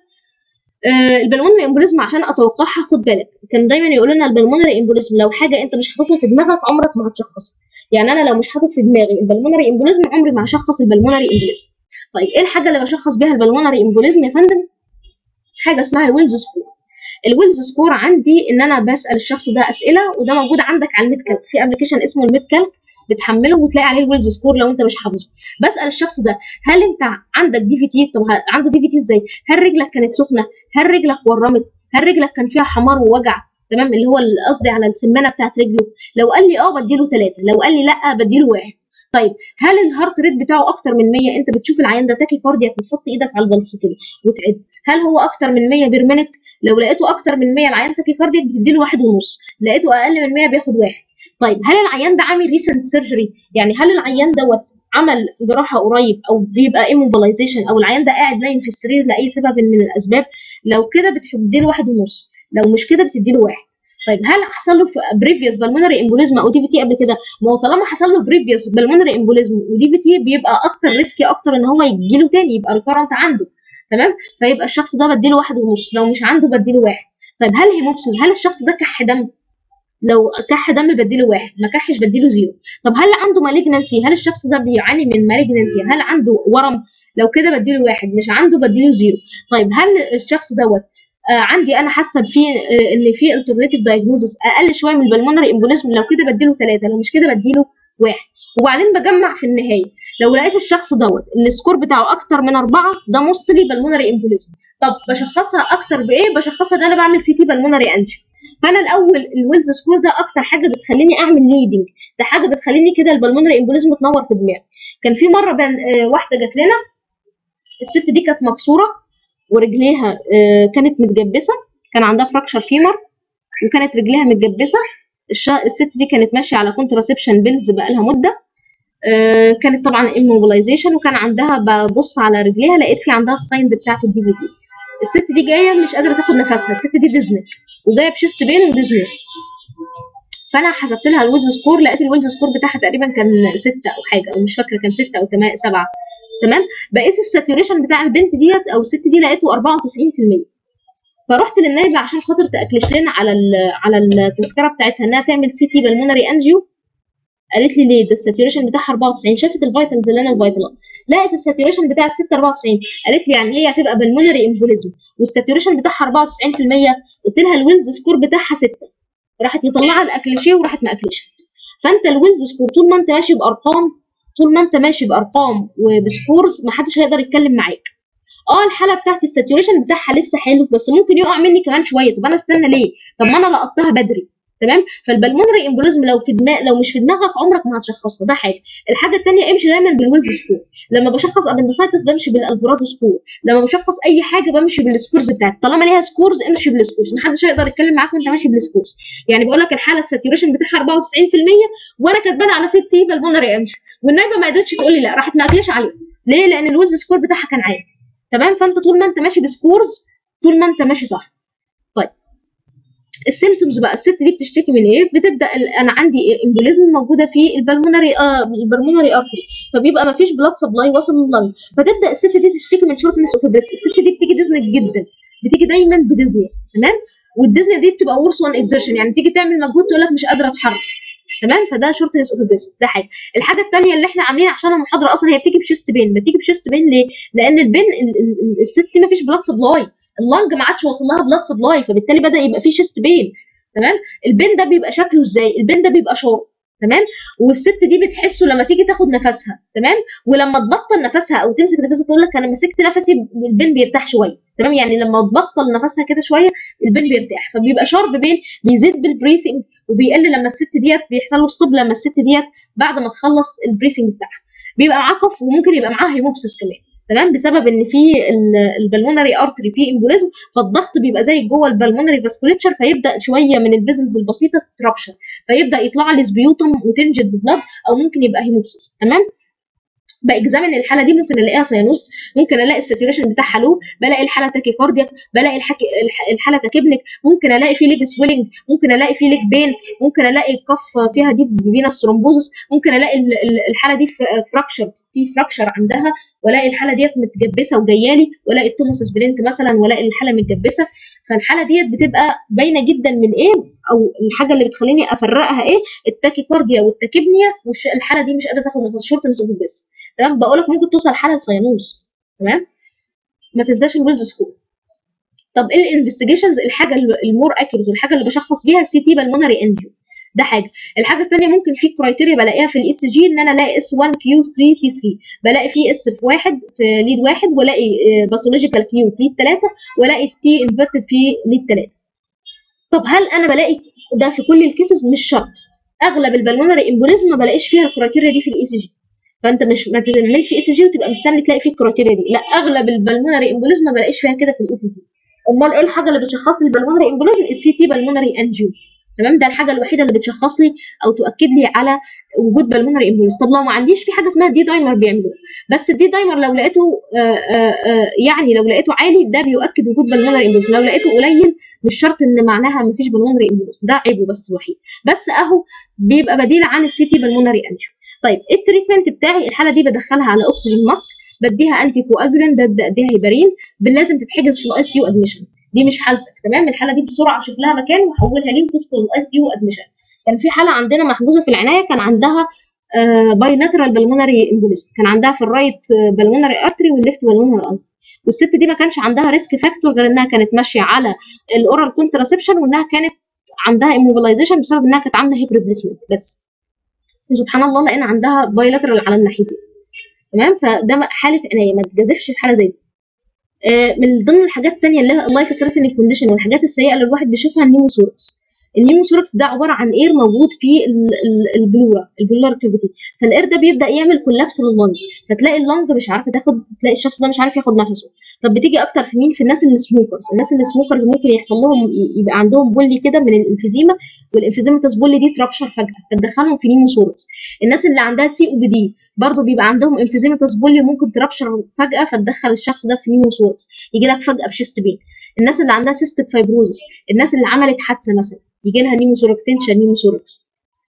آه البلمونري امبوليزم عشان اتوقعها خد بالك كان دايما يقولوا لنا البلمونري امبوليزم لو حاجه انت مش حاططها في دماغك عمرك ما هتشخصها يعني انا لو مش حاطط في دماغي البلمونري امبوليزم عمري ما هشخص البلمونري امبوليزم طيب ايه الحاجه اللي بشخص بيها البلمونري امبوليزم يا فندم حاجه اسمها الويلز سكور الويلز سكور عندي ان انا بسال الشخص ده اسئله وده موجود عندك على الميد كالك في ابلكيشن اسمه الميد كالك بتحمله وتلاقي عليه الويلز سكور لو انت مش حافظه بسال الشخص ده هل انت عندك دي في تي طب عنده دي في تي ازاي هل رجلك كانت سخنه هل رجلك ورمت هل رجلك كان فيها حمار ووجع تمام اللي هو قصدي على السمانه بتاعت رجله لو قال لي اه بديله ثلاثه لو قال لي لا بديله واحد طيب هل الهارت ريت بتاعه اكتر من 100 انت بتشوف العيان ده تاكي كاردياك وتحط ايدك على البلس كده وتعد هل هو اكتر من 100 بير مينت لو لقيته اكتر من 100 العيان تاكي كاردياك بتديله واحد ونص لقيته اقل من 100 بياخد واحد طيب هل العيان ده عامل ريسنت سيرجري يعني هل العيان دوت عمل جراحه قريب او بيبقى ايموبلايزيشن او العيان ده قاعد نايم في السرير لاي سبب من الاسباب لو كده بتديله واحد ونص لو مش كده بتديله واحد طيب هل حصل له بريفيوس بالمونري امبوليزم او دي في تي قبل كده ما هو طالما حصل له بريفيوس بالمونري امبوليزم ودي في تي بيبقى اكتر ريسكي اكتر ان هو يجي له تاني يبقى ريكارنت عنده تمام فيبقى الشخص ده بديله واحد ونص لو مش عنده بديله واحد طيب هل هيموبسيس هل الشخص ده كح دم لو كح دم بديله واحد ما كحش بديله زيرو طب هل عنده مالجنسي هل الشخص ده بيعاني من مالجنسي هل عنده ورم لو كده بديله واحد مش عنده بديله زيرو طيب هل الشخص دوت آه عندي انا حاسه في آه ان في الترناتيف دايجنوزس اقل شويه من البلمونري امبوليزم لو كده بديله ثلاثه لو مش كده بديله واحد وبعدين بجمع في النهايه لو لقيت الشخص دوت السكور بتاعه اكتر من اربعه ده موستلي بالمونري امبوليزم طب بشخصها اكتر بايه بشخصها ده انا بعمل سي تي بالمونري انجي فانا الاول الويلز سكور ده اكتر حاجه بتخليني اعمل ليدنج ده حاجه بتخليني كده البلمونري امبوليزم تنور في دماغي كان في مره بين آه واحده جات لنا الست دي كانت مكسوره ورجليها كانت متجبسه كان عندها فراكشر فيمر وكانت رجليها متجبسه الست دي كانت ماشيه على كونتراسبشن بيلز بقالها مده كانت طبعا immobilization وكان عندها ببص على رجليها لقيت في عندها الساينز بتاعت الدي في دي الست دي جايه مش قادره تاخد نفسها الست دي ديزنك وجايه بشيست بين وديزنك فانا حسبت لها الويلز سكور لقيت الويلز سكور بتاعها تقريبا كان ستة او حاجه او مش فاكره كان ستة او سبعة تمام بقيس الساتوريشن بتاع البنت ديت او الست دي لقيته 94% فرحت للنايبه عشان خاطر تاكلش لنا على على التذكره بتاعتها انها تعمل سي تي بالمونري انجيو قالت لي ليه ده الساتوريشن بتاعها 94 شافت الفيتامينز اللي انا الفيتامين لقيت الساتوريشن بتاع الست 94 قالت لي يعني هي هتبقى بالمونري امبوليزم والساتوريشن بتاعها 94% قلت لها الويلز سكور بتاعها 6 راحت مطلعه الاكليشيه وراحت ماكلشه فانت الويلز سكور طول ما انت ماشي بارقام طول ما انت ماشي بارقام وبسكورز محدش هيقدر يتكلم معاك اه الحاله بتاعت الساتوريشن بتاعها لسه حلو بس ممكن يقع مني كمان شويه طب انا استنى ليه طب ما انا لقطتها بدري تمام فالبلمونري امبوليزم لو في دماغ لو مش في دماغك عمرك ما هتشخصها ده حاجه الحاجه الثانيه امشي دايما بالويلز سكور لما بشخص ابندسايتس بمشي بالالفورادو سكور لما بشخص اي حاجه بمشي بالسكورز بتاعتي طالما ليها سكورز امشي بالسكورز محدش هيقدر يتكلم معاك وانت ماشي بالسكورز يعني بقول لك الحاله الساتوريشن بتاعها 94% وانا كاتباها على 6 بالمونري امشي والنايبه ما قدرتش تقول لي لا راحت ما اكلش عليه ليه لان الويلز سكور بتاعها كان عالي تمام فانت طول ما انت ماشي بسكورز طول ما انت ماشي صح طيب السيمتومز بقى الست دي بتشتكي من ايه بتبدا انا عندي امبوليزم موجوده في البلمونري آه البلمونري ارتري فبيبقى ما فيش بلاد سبلاي واصل لللنج فتبدا الست دي تشتكي من شورتنس اوف بريست الست دي بتيجي ديزني جدا بتيجي دايما بديزني تمام والديزني دي بتبقى ورس وان اكزertion يعني تيجي تعمل مجهود تقول لك مش قادره اتحرك تمام فده شورتنس اوف بريست ده حاجه الحاجه الثانيه اللي احنا عاملين عشان المحاضره اصلا هي بتيجي بشيست بين بتيجي بشيست بين ليه لان البين الست دي ما فيش بلاد سبلاي اللنج ما عادش واصل لها بلاد سبلاي فبالتالي بدا يبقى في شيست بين تمام البين ده بيبقى شكله ازاي البين ده بيبقى شارب تمام والست دي بتحسه لما تيجي تاخد نفسها تمام ولما تبطل نفسها او تمسك نفسها تقول لك انا مسكت نفسي البين بيرتاح شويه تمام يعني لما تبطل نفسها كده شويه البين بيرتاح فبيبقى شارب بين بيزيد بالبريثنج وبيقل لما الست ديت بيحصل له ستوب لما الست ديت بعد ما تخلص البريثنج بتاعها بيبقى معاه كف وممكن يبقى معاه هيموبسس كمان تمام بسبب ان في البلمونري ارتري فيه امبوليزم فالضغط بيبقى زي جوه البلمونري فاسكوليتشر فيبدا شويه من الفيزلز البسيطه ترابشر فيبدا يطلع لي سبيوتم وتنجد ببلاد او ممكن يبقى هيموبسس تمام باكزامن الحاله دي ممكن الاقيها ساينوست ممكن الاقي الساتوريشن بتاعها لو بلاقي الحاله تاكيكارديا بلاقي الحكي الحاله تاكيبنك ممكن الاقي في ليج سويلنج ممكن الاقي في ليج بين ممكن الاقي الكف فيها دي فينس ثرومبوزس ممكن الاقي الحاله دي فراكشر في فراكشر عندها والاقي الحاله ديت متجبسه وجايه لي والاقي التوماس بلينت مثلا والاقي الحاله متجبسه فالحاله ديت بتبقى باينه جدا من ايه او الحاجه اللي بتخليني افرقها ايه التاكيكارديا والتاكيبنيا والحاله دي مش قادره تاخد نفس شورتنس اوف بس تمام بقول لك ممكن توصل حاله سيانوس تمام ما تنساش الويلز سكور طب ايه الانفستيجيشنز الحاجه المور اكيوريت والحاجه اللي بشخص بيها السي تي بالمونري انجيو ده حاجه الحاجه الثانيه ممكن في كرايتيريا بلاقيها في الاي سي جي ان انا الاقي اس 1 كيو 3 تي 3 بلاقي في اس في واحد في ليد واحد والاقي باثولوجيكال كيو في ليد 3 والاقي تي انفرتد في ليد 3 طب هل انا بلاقي ده في كل الكيسز مش شرط اغلب البلمونري امبوليزم ما بلاقيش فيها الكرايتيريا دي في الاي سي جي فانت مش ما تعملش اي سي جي وتبقى مستني تلاقي فيه الكرايتيريا دي لا اغلب البلمونري امبوليزم ما بلاقيش فيها كده في الاي سي جي امال ايه الحاجه اللي بتشخص لي البلمونري امبوليزم السي تي بالمونري انجيو تمام ده الحاجه الوحيده اللي بتشخص لي او تؤكد لي على وجود بالمونري امبوليزم طب لو ما عنديش في حاجه اسمها دي دايمر بيعملوه بس الدي دايمر لو لقيته آآ آآ يعني لو لقيته عالي ده بيؤكد وجود بالمونري امبوليزم لو لقيته قليل مش شرط ان معناها ما فيش بالمونري امبوليزم ده عيبه بس الوحيد بس اهو بيبقى بديل عن السي تي بالمونري انجيو طيب التريتمنت بتاعي الحاله دي بدخلها على اكسجين ماسك بديها انتي كواجرين بديها هيبرين لازم تتحجز في الاي سي يو ادميشن دي مش حالتك تمام الحاله دي بسرعه اشوف لها مكان واحولها ليه وتدخل الاي سي يو ادميشن كان في حاله عندنا محجوزه في العنايه كان عندها بايلاترال بالمونري امبوليزم كان عندها في الرايت بالمونري ارتري والليفت بالمونري ارتري والست دي ما كانش عندها ريسك فاكتور غير انها كانت ماشيه على الاورال كونتراسبشن وانها كانت عندها immobilization بسبب انها كانت عامله هيب ريبليسمنت بس سبحان الله لقينا عندها بايلاترال على الناحيتين تمام فده حاله عنايه ما تجازفش في حاله زي دي آه من ضمن الحاجات الثانيه اللي هي اللايف ثريتنينج كونديشن والحاجات السيئه اللي الواحد بيشوفها النيموثوركس النيموثوركس ده عباره عن اير موجود في البلورا البلورا كافيتي فالاير ده بيبدا يعمل كولابس لللنج فتلاقي اللنج مش عارفه تاخد تلاقي الشخص ده مش عارف ياخد نفسه طب بتيجي اكتر في مين في الناس اللي سموكرز الناس اللي سموكرز ممكن يحصل لهم يبقى عندهم بولي كده من الانفيزيما والانفيزيماتس بولي دي ترابشر فجاه فتدخلهم في نيموثوركس الناس اللي عندها سي او بي دي برضه بيبقى عندهم انفيزيماتس بولي ممكن ترابشر فجاه فتدخل الشخص ده في نيموثوركس يجي لك فجاه بشيست بين الناس اللي عندها سيستيك فايبروزس الناس اللي عملت حادثه مثلا يجي لها نيموثوركس تنشن نيموثوركس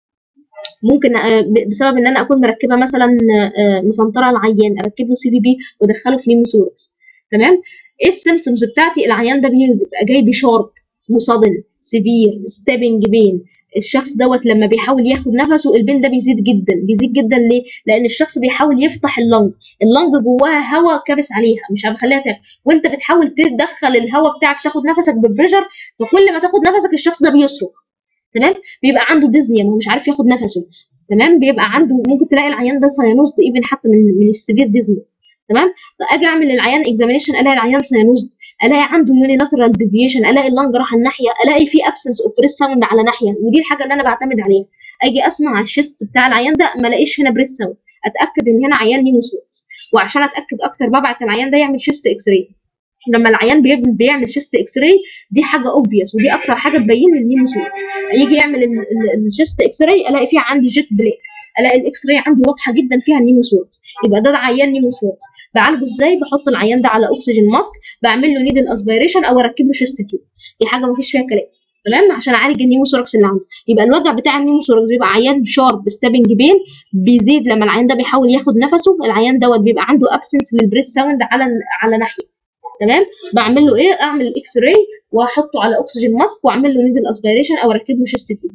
ممكن بسبب ان انا اكون مركبه مثلا مسنطره العيان اركب له سي بي بي وادخله في نيموثوركس تمام ايه السيمتومز بتاعتي العيان ده بيبقى جاي بشارب مصادن سيفير ستابنج بين الشخص دوت لما بيحاول ياخد نفسه البين ده بيزيد جدا بيزيد جدا ليه لان الشخص بيحاول يفتح اللنج اللنج جواها هواء كابس عليها مش هخليها تاخد وانت بتحاول تدخل الهواء بتاعك تاخد نفسك ببريشر فكل ما تاخد نفسك الشخص ده بيصرخ تمام بيبقى عنده ديزنيا ما هو مش عارف ياخد نفسه تمام بيبقى عنده ممكن تلاقي العيان ده ساينوزد ايفن حتى من من السيفير ديزني تمام اجي اعمل للعيان اكزامينيشن الاقي العيان ساينوزد الاقي عنده يونيلاترال ديفيشن الاقي اللنج راح الناحيه الاقي في ابسنس اوف بريس ساوند على ناحيه ودي الحاجه اللي انا بعتمد عليها اجي اسمع على الشيست بتاع العيان ده ما الاقيش هنا بريس ساوند اتاكد ان هنا عيان نيموثوركس وعشان اتاكد اكتر ببعت العيان ده يعمل شيست اكس راي لما العيان بيعمل شيست اكس راي دي حاجه اوبفيوس ودي اكتر حاجه تبين النيموثوركس يجي يعمل الشيست اكس راي الاقي فيه عندي جيت بلاك الاقي الاكس راي عندي واضحه جدا فيها النيموثوركس يبقى ده عيان نيموثوركس بعالجه ازاي بحط العيان ده على اكسجين ماسك بعمل له نيدل اسبيريشن او اركب له شيست تيوب دي حاجه ما فيش فيها كلام تمام عشان اعالج النيموثوركس اللي عنده يبقى الوجع بتاع النيموثوركس بيبقى عيان شارب ستابنج بين بيزيد لما العيان ده بيحاول ياخد نفسه العيان دوت بيبقى عنده ابسنس للبريس ساوند على على ناحيه تمام بعمل له ايه اعمل الاكس راي واحطه على اكسجين ماسك واعمل له نيدل اسبيريشن او اركب له شيست تيوب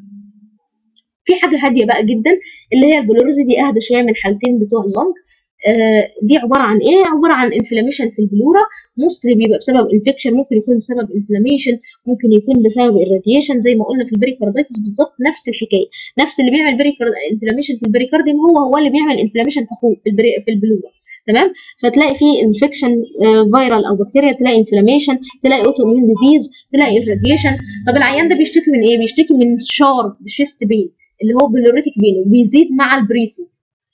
في حاجه هاديه بقى جدا اللي هي البلوريزي دي اهدى شويه من الحالتين بتوع اللنج آه دي عباره عن ايه عباره عن انفلاميشن في البلوره موستلي بيبقى بسبب انفكشن ممكن يكون بسبب انفلاميشن ممكن يكون بسبب الراديشن زي ما قلنا في البريكارديتس بالظبط نفس الحكايه نفس اللي بيعمل انفلاميشن في البريكارديوم هو هو اللي بيعمل انفلاميشن في في, البري في البلوره تمام فتلاقي فيه انفكشن فيرال او بكتيريا تلاقي انفلاميشن تلاقي اوتو اميون ديزيز تلاقي الراديشن طب العيان ده بيشتكي من ايه بيشتكي من شارب شيست بين اللي هو بلوريتك بين وبيزيد مع البريسنج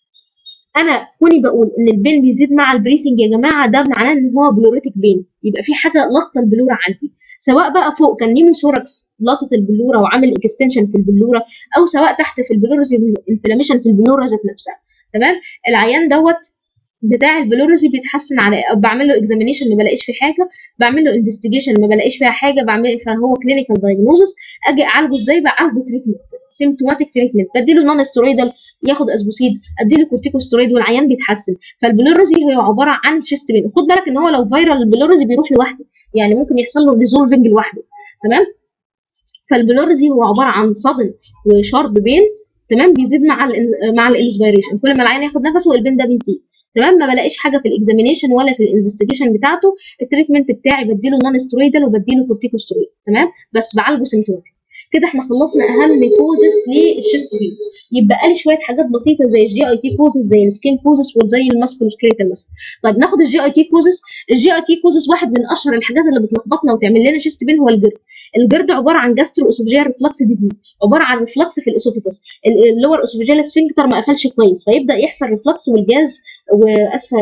انا كوني بقول ان البين بيزيد مع البريسنج يا جماعه ده معناه ان هو بلوريتك بين يبقى في حاجه لطه البلوره عندي سواء بقى فوق كان نيموثوركس لطت البلوره وعامل اكستنشن في البلوره او سواء تحت في البلورز انفلاميشن في البلوره ذات نفسها تمام العيان دوت بتاع البلوريزي بيتحسن على بعمل له اكزامينيشن ما بلاقيش فيه حاجه بعمل له انفستيجيشن ما بلاقيش فيها حاجه بعمل فهو كلينيكال دايجنوزس اجي اعالجه ازاي بعالجه تريتمنت سيمتوماتيك تريتمنت بديله نون سترويدال ياخد اسبوسيد اديله كورتيكوسترويد والعيان بيتحسن فالبلوريزي هي عباره عن شيست بين خد بالك ان هو لو فيرال البلوريزي بيروح لوحده يعني ممكن يحصل له ريزولفنج لوحده تمام فالبلوريزي هو عباره عن صدن وشارب بين تمام بيزيد مع ال مع الانسبيريشن كل ما العيان ياخد نفسه البين ده بيزيد تمام ما بلاقيش حاجه في الاكزامينيشن ولا في الانفستيجيشن بتاعته التريتمنت بتاعي بديله نون سترويدال وبديله كورتيكوسترويد تمام بس بعالجه سيمتوماتيك كده احنا خلصنا اهم كوزس للشيست بين يبقى لي شويه حاجات بسيطه زي الجي اي تي كوزس زي السكين كوزس وزي الماسكولوسكليتال مثلا طيب ناخد الجي اي تي كوزس الجي اي تي كوزس واحد من اشهر الحاجات اللي بتلخبطنا وتعمل لنا شيست بين هو الجرد الجرد عباره عن جاسترو اسوفجيال ريفلكس ديزيز عباره عن ريفلكس في الاسوفيجاس اللور اسوفجيال سفنكتر ما قفلش كويس فيبدا يحصل ريفلكس والجاز واسفه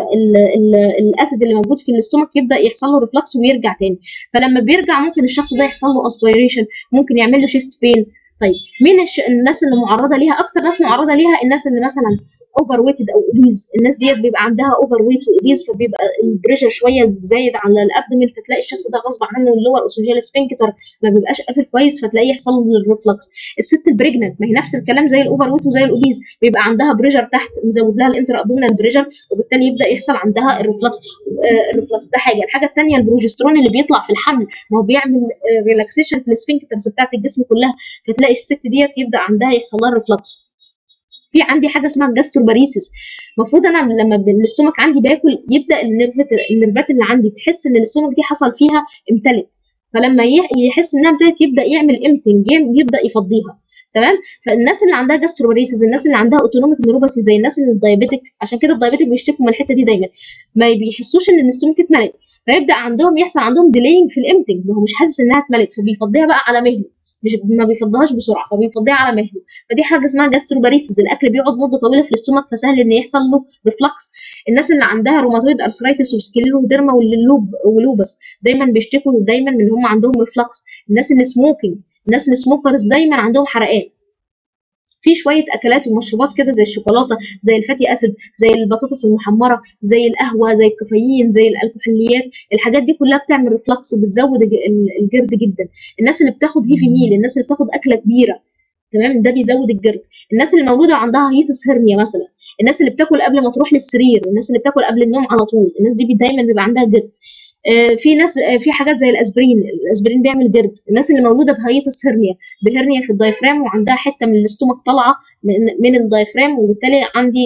الاسيد اللي موجود في الاستومك يبدا يحصل له ريفلكس ويرجع تاني فلما بيرجع ممكن الشخص ده يحصل له اسبيريشن ممكن يعمل له شيست بين طيب مين الش... الناس اللي معرضه ليها اكتر ناس معرضه ليها الناس اللي مثلا اوفر ويتد او اوبيز الناس ديت بيبقى عندها اوفر ويت واوبيز فبيبقى البريشر شويه زايد على الابدومين فتلاقي الشخص ده غصب عنه اللور اسوجيال سفنكتر ما بيبقاش قافل كويس فتلاقيه يحصل له الريفلكس الست البريجننت ما هي نفس الكلام زي الاوفر ويت وزي الاوبيز بيبقى عندها بريشر تحت نزود لها الانتر ابدومينال بريشر وبالتالي يبدا يحصل عندها الريفلكس آه الريفلكس ده حاجه الحاجه الثانيه البروجسترون اللي بيطلع في الحمل ما هو بيعمل آه ريلاكسيشن في السفنكترز بتاعت الجسم كلها فتلاقي الست ديت يبدا عندها يحصل لها الريفلكس في عندي حاجه اسمها الجاستروباريسيس المفروض انا لما الاستومك عندي باكل يبدا النرفات النرفات اللي عندي تحس ان الاستومك دي حصل فيها امتلت فلما يحس انها امتلت يبدا يعمل امتنج يبدا يفضيها تمام فالناس اللي عندها جاستروباريسيس الناس اللي عندها اوتونوميك نيوروباثي زي الناس اللي الدايابيتك عشان كده الدايابيتك بيشتكوا من الحته دي دايما ما بيحسوش ان الاستومك اتملت فيبدا عندهم يحصل عندهم ديلينج في الامتنج هو مش حاسس انها اتملت فبيفضيها بقى على مهله مش ما بيفضيهاش بسرعه فبيفضيها على مهله فدي حاجه اسمها جاستروباريسيس الاكل بيقعد مده طويله في الاستومك فسهل ان يحصل له ريفلكس الناس اللي عندها روماتويد ارثرايتس وسكليروديرما واللوب ولوبس دايما بيشتكوا دايما من ان هم عندهم ريفلكس الناس اللي سموكينج الناس اللي سموكرز دايما عندهم حرقان في شويه اكلات ومشروبات كده زي الشوكولاته زي الفاتي اسيد زي البطاطس المحمره زي القهوه زي الكافيين زي الكحوليات الحاجات دي كلها بتعمل ريفلكس وبتزود الجرد جدا الناس اللي بتاخد هيفي ميل الناس اللي بتاخد اكله كبيره تمام ده بيزود الجرد الناس اللي مولوده عندها هيتس هرنيا مثلا الناس اللي بتاكل قبل ما تروح للسرير الناس اللي بتاكل قبل النوم على طول الناس دي دايما بيبقى عندها جرد آه في ناس آه في حاجات زي الاسبرين الاسبرين بيعمل جرد الناس اللي مولوده بهيتس هرنيا بهرنيا في الدايفرام وعندها حته من الاستومك طالعه من, من الدايفرام وبالتالي عندي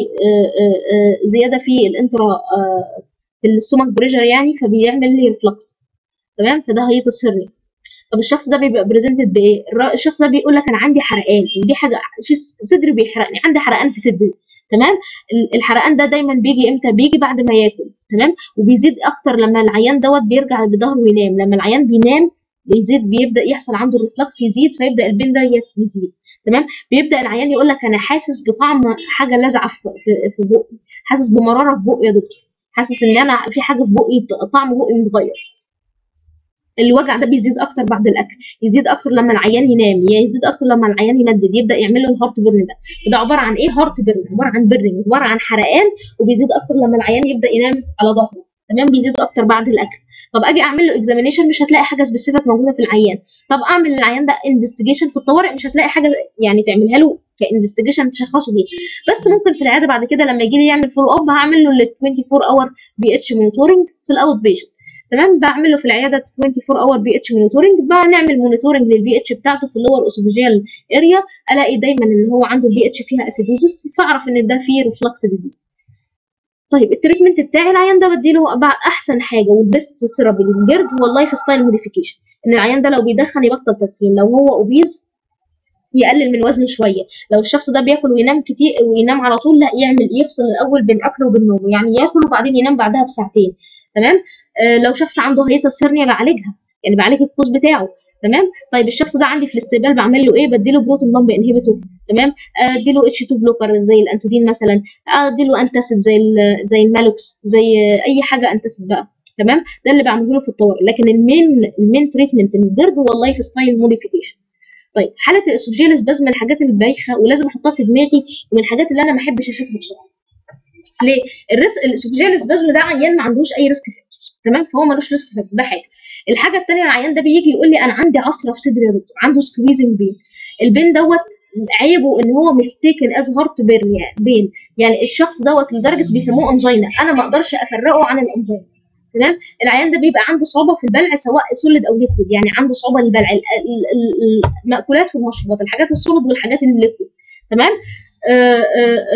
آه زياده في الانترا في الاستومك بريشر يعني فبيعمل لي ريفلكس تمام فده هيتس هرنيا طب الشخص ده بيبقى بريزنتد بايه الشخص ده بيقول لك انا عندي حرقان ودي حاجه صدري بيحرقني عندي حرقان في صدري تمام الحرقان ده دايما بيجي امتى بيجي بعد ما ياكل تمام وبيزيد اكتر لما العيان دوت بيرجع بظهره وينام لما العيان بينام بيزيد بيبدا يحصل عنده الريفلكس يزيد فيبدا البين ده يزيد تمام بيبدا العيان يقول لك انا حاسس بطعم حاجه لازعه في في بقي حاسس بمراره في بقي يا دكتور حاسس ان انا في حاجه في بقي طعم بقي متغير الوجع ده بيزيد اكتر بعد الاكل يزيد اكتر لما العيان ينام يزيد اكتر لما العيان يمدد يبدا يعمل له الهارت بيرن ده وده عباره عن ايه هارت بيرن عباره عن بيرنينج عباره عن حرقان وبيزيد اكتر لما العيان يبدا ينام على ظهره تمام بيزيد اكتر بعد الاكل طب اجي اعمل له اكزامينيشن مش هتلاقي حاجه سبيسيفيك موجوده في العيان طب اعمل للعيان ده انفستيجيشن في الطوارئ مش هتلاقي حاجه يعني تعملها له كانفستيجيشن تشخصه بيه بس ممكن في العياده بعد كده لما يجي لي يعمل فولو اب هعمل له ال 24 اور بي اتش مونيتورنج في الاوت بيشنت تمام بعمل له في العياده 24 اور بي اتش مونيتورنج بنعمل مونيتورنج للبي اتش بتاعته في اللور اسوفيجيال اريا الاقي دايما ان هو عنده البي اتش فيها اسيدوزس فاعرف ان ده فيه ريفلكس ديزيز طيب التريتمنت بتاعي العيان ده بديله احسن حاجه والبيست ثيرابي للجرد هو اللايف ستايل موديفيكيشن ان العيان ده لو بيدخن يبطل تدخين لو هو اوبيز يقلل من وزنه شويه لو الشخص ده بياكل وينام كتير وينام على طول لا يعمل يفصل الاول بين اكله وبين نومه يعني ياكل وبعدين ينام بعدها بساعتين تمام آه لو شخص عنده هيئه هرنيا بعالجها يعني بعالج القوس بتاعه تمام طيب الشخص ده عندي في الاستقبال بعمل له ايه بديله بروتون بامب انهبيتور تمام اديله اتش 2 بلوكر زي الانتودين مثلا اديله انتاسيد زي زي المالوكس زي اي حاجه انتاسيد بقى تمام ده اللي بعمله له في الطوارئ لكن المين المين تريتمنت للجرد هو اللايف ستايل موديفيكيشن طيب حاله الاسوفجيال سباز من الحاجات البايخه ولازم احطها في دماغي ومن الحاجات اللي انا ما احبش اشوفها بسرعه ليه الريس الاسوفجيال سبازم ده عيان ما عندوش اي ريسك فاكتور تمام فهو ملوش ريسك فاكتور ده حاجه الحاجه الثانيه العيان ده بيجي يقول لي انا عندي عصره في صدري يا دكتور عنده سكويزنج بين البين دوت عيبه ان هو ميستيكن از هارت بيرن يعني بين يعني الشخص دوت لدرجه بيسموه انجينا انا ما اقدرش افرقه عن الانجينا تمام العيان ده بيبقى عنده صعوبه في البلع سواء سوليد او ليكويد يعني عنده صعوبه للبلع المأكولات والمشروبات الحاجات السوليد والحاجات الليكويد تمام آآ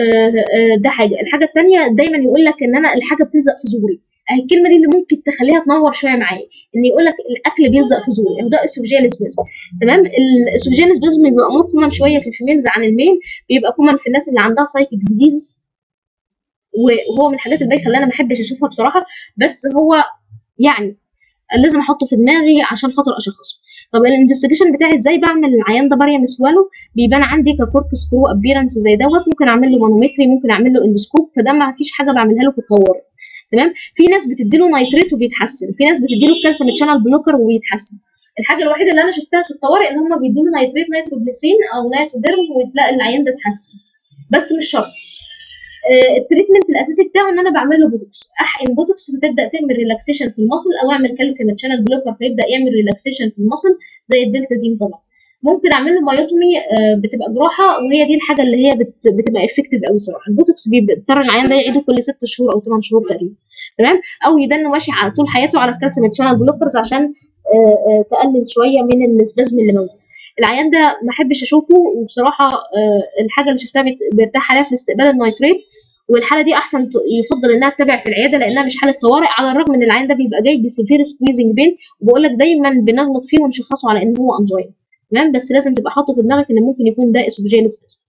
آآ ده حاجه الحاجه الثانيه دايما يقول لك ان انا الحاجه بتلزق في زوري اهي الكلمه دي اللي ممكن تخليها تنور شويه معايا ان يقول لك الاكل بيلزق في زوري ده اسوفجيال سبيزم تمام الاسوفجيال سبيزم بيبقى امور كومن شويه في الفيميلز عن الميل بيبقى كومن في الناس اللي عندها سايكيك ديزيز وهو من الحاجات البايخه اللي انا ما بحبش اشوفها بصراحه بس هو يعني لازم احطه في دماغي عشان خاطر اشخصه طب الانفستيجيشن بتاعي ازاي بعمل العيان ده باريا مسواله بيبان عندي ككورك سكرو ابيرنس زي دوت ممكن اعمل له مانومتري ممكن اعمل له اندوسكوب فده ما فيش حاجه بعملها له في الطوارئ تمام في ناس بتديله نايتريت وبيتحسن في ناس بتديله كالسيوم شانل بلوكر وبيتحسن الحاجه الوحيده اللي انا شفتها في الطوارئ ان هم بيدوا له نايتريت نيتروجليسرين او نيتروديرم وتلاقي العيان ده اتحسن بس مش شرط آه التريتمنت الاساسي بتاعه ان انا بعمل له بوتوكس احقن بوتوكس فتبدا تعمل ريلاكسيشن في المصل او اعمل كالسيوم شانل بلوكر فيبدا يعمل ريلاكسيشن في المصل زي الدلتازين طبعا ممكن اعمل له مايوتومي آه بتبقى جراحه وهي دي الحاجه اللي هي بت بتبقى افكتيف قوي صراحه البوتوكس بيضطر العيان ده يعيده كل ست شهور او 8 شهور تقريبا تمام او يدنه ماشي طول حياته على الكالسيوم شانل بلوكرز عشان آه تقلل شويه من السبازم اللي موجود العيان ده ما احبش اشوفه وبصراحه الحاجه اللي شفتها بيرتاح عليها في الاستقبال النايتريت والحاله دي احسن يفضل انها تتابع في العياده لانها مش حاله طوارئ على الرغم ان العيان ده بيبقى جاي بسيفير سكويزنج بين وبقول لك دايما بنغلط فيه ونشخصه على ان هو انجين تمام بس لازم تبقى حاطه في دماغك ان ممكن يكون ده اسوفجيال سبازم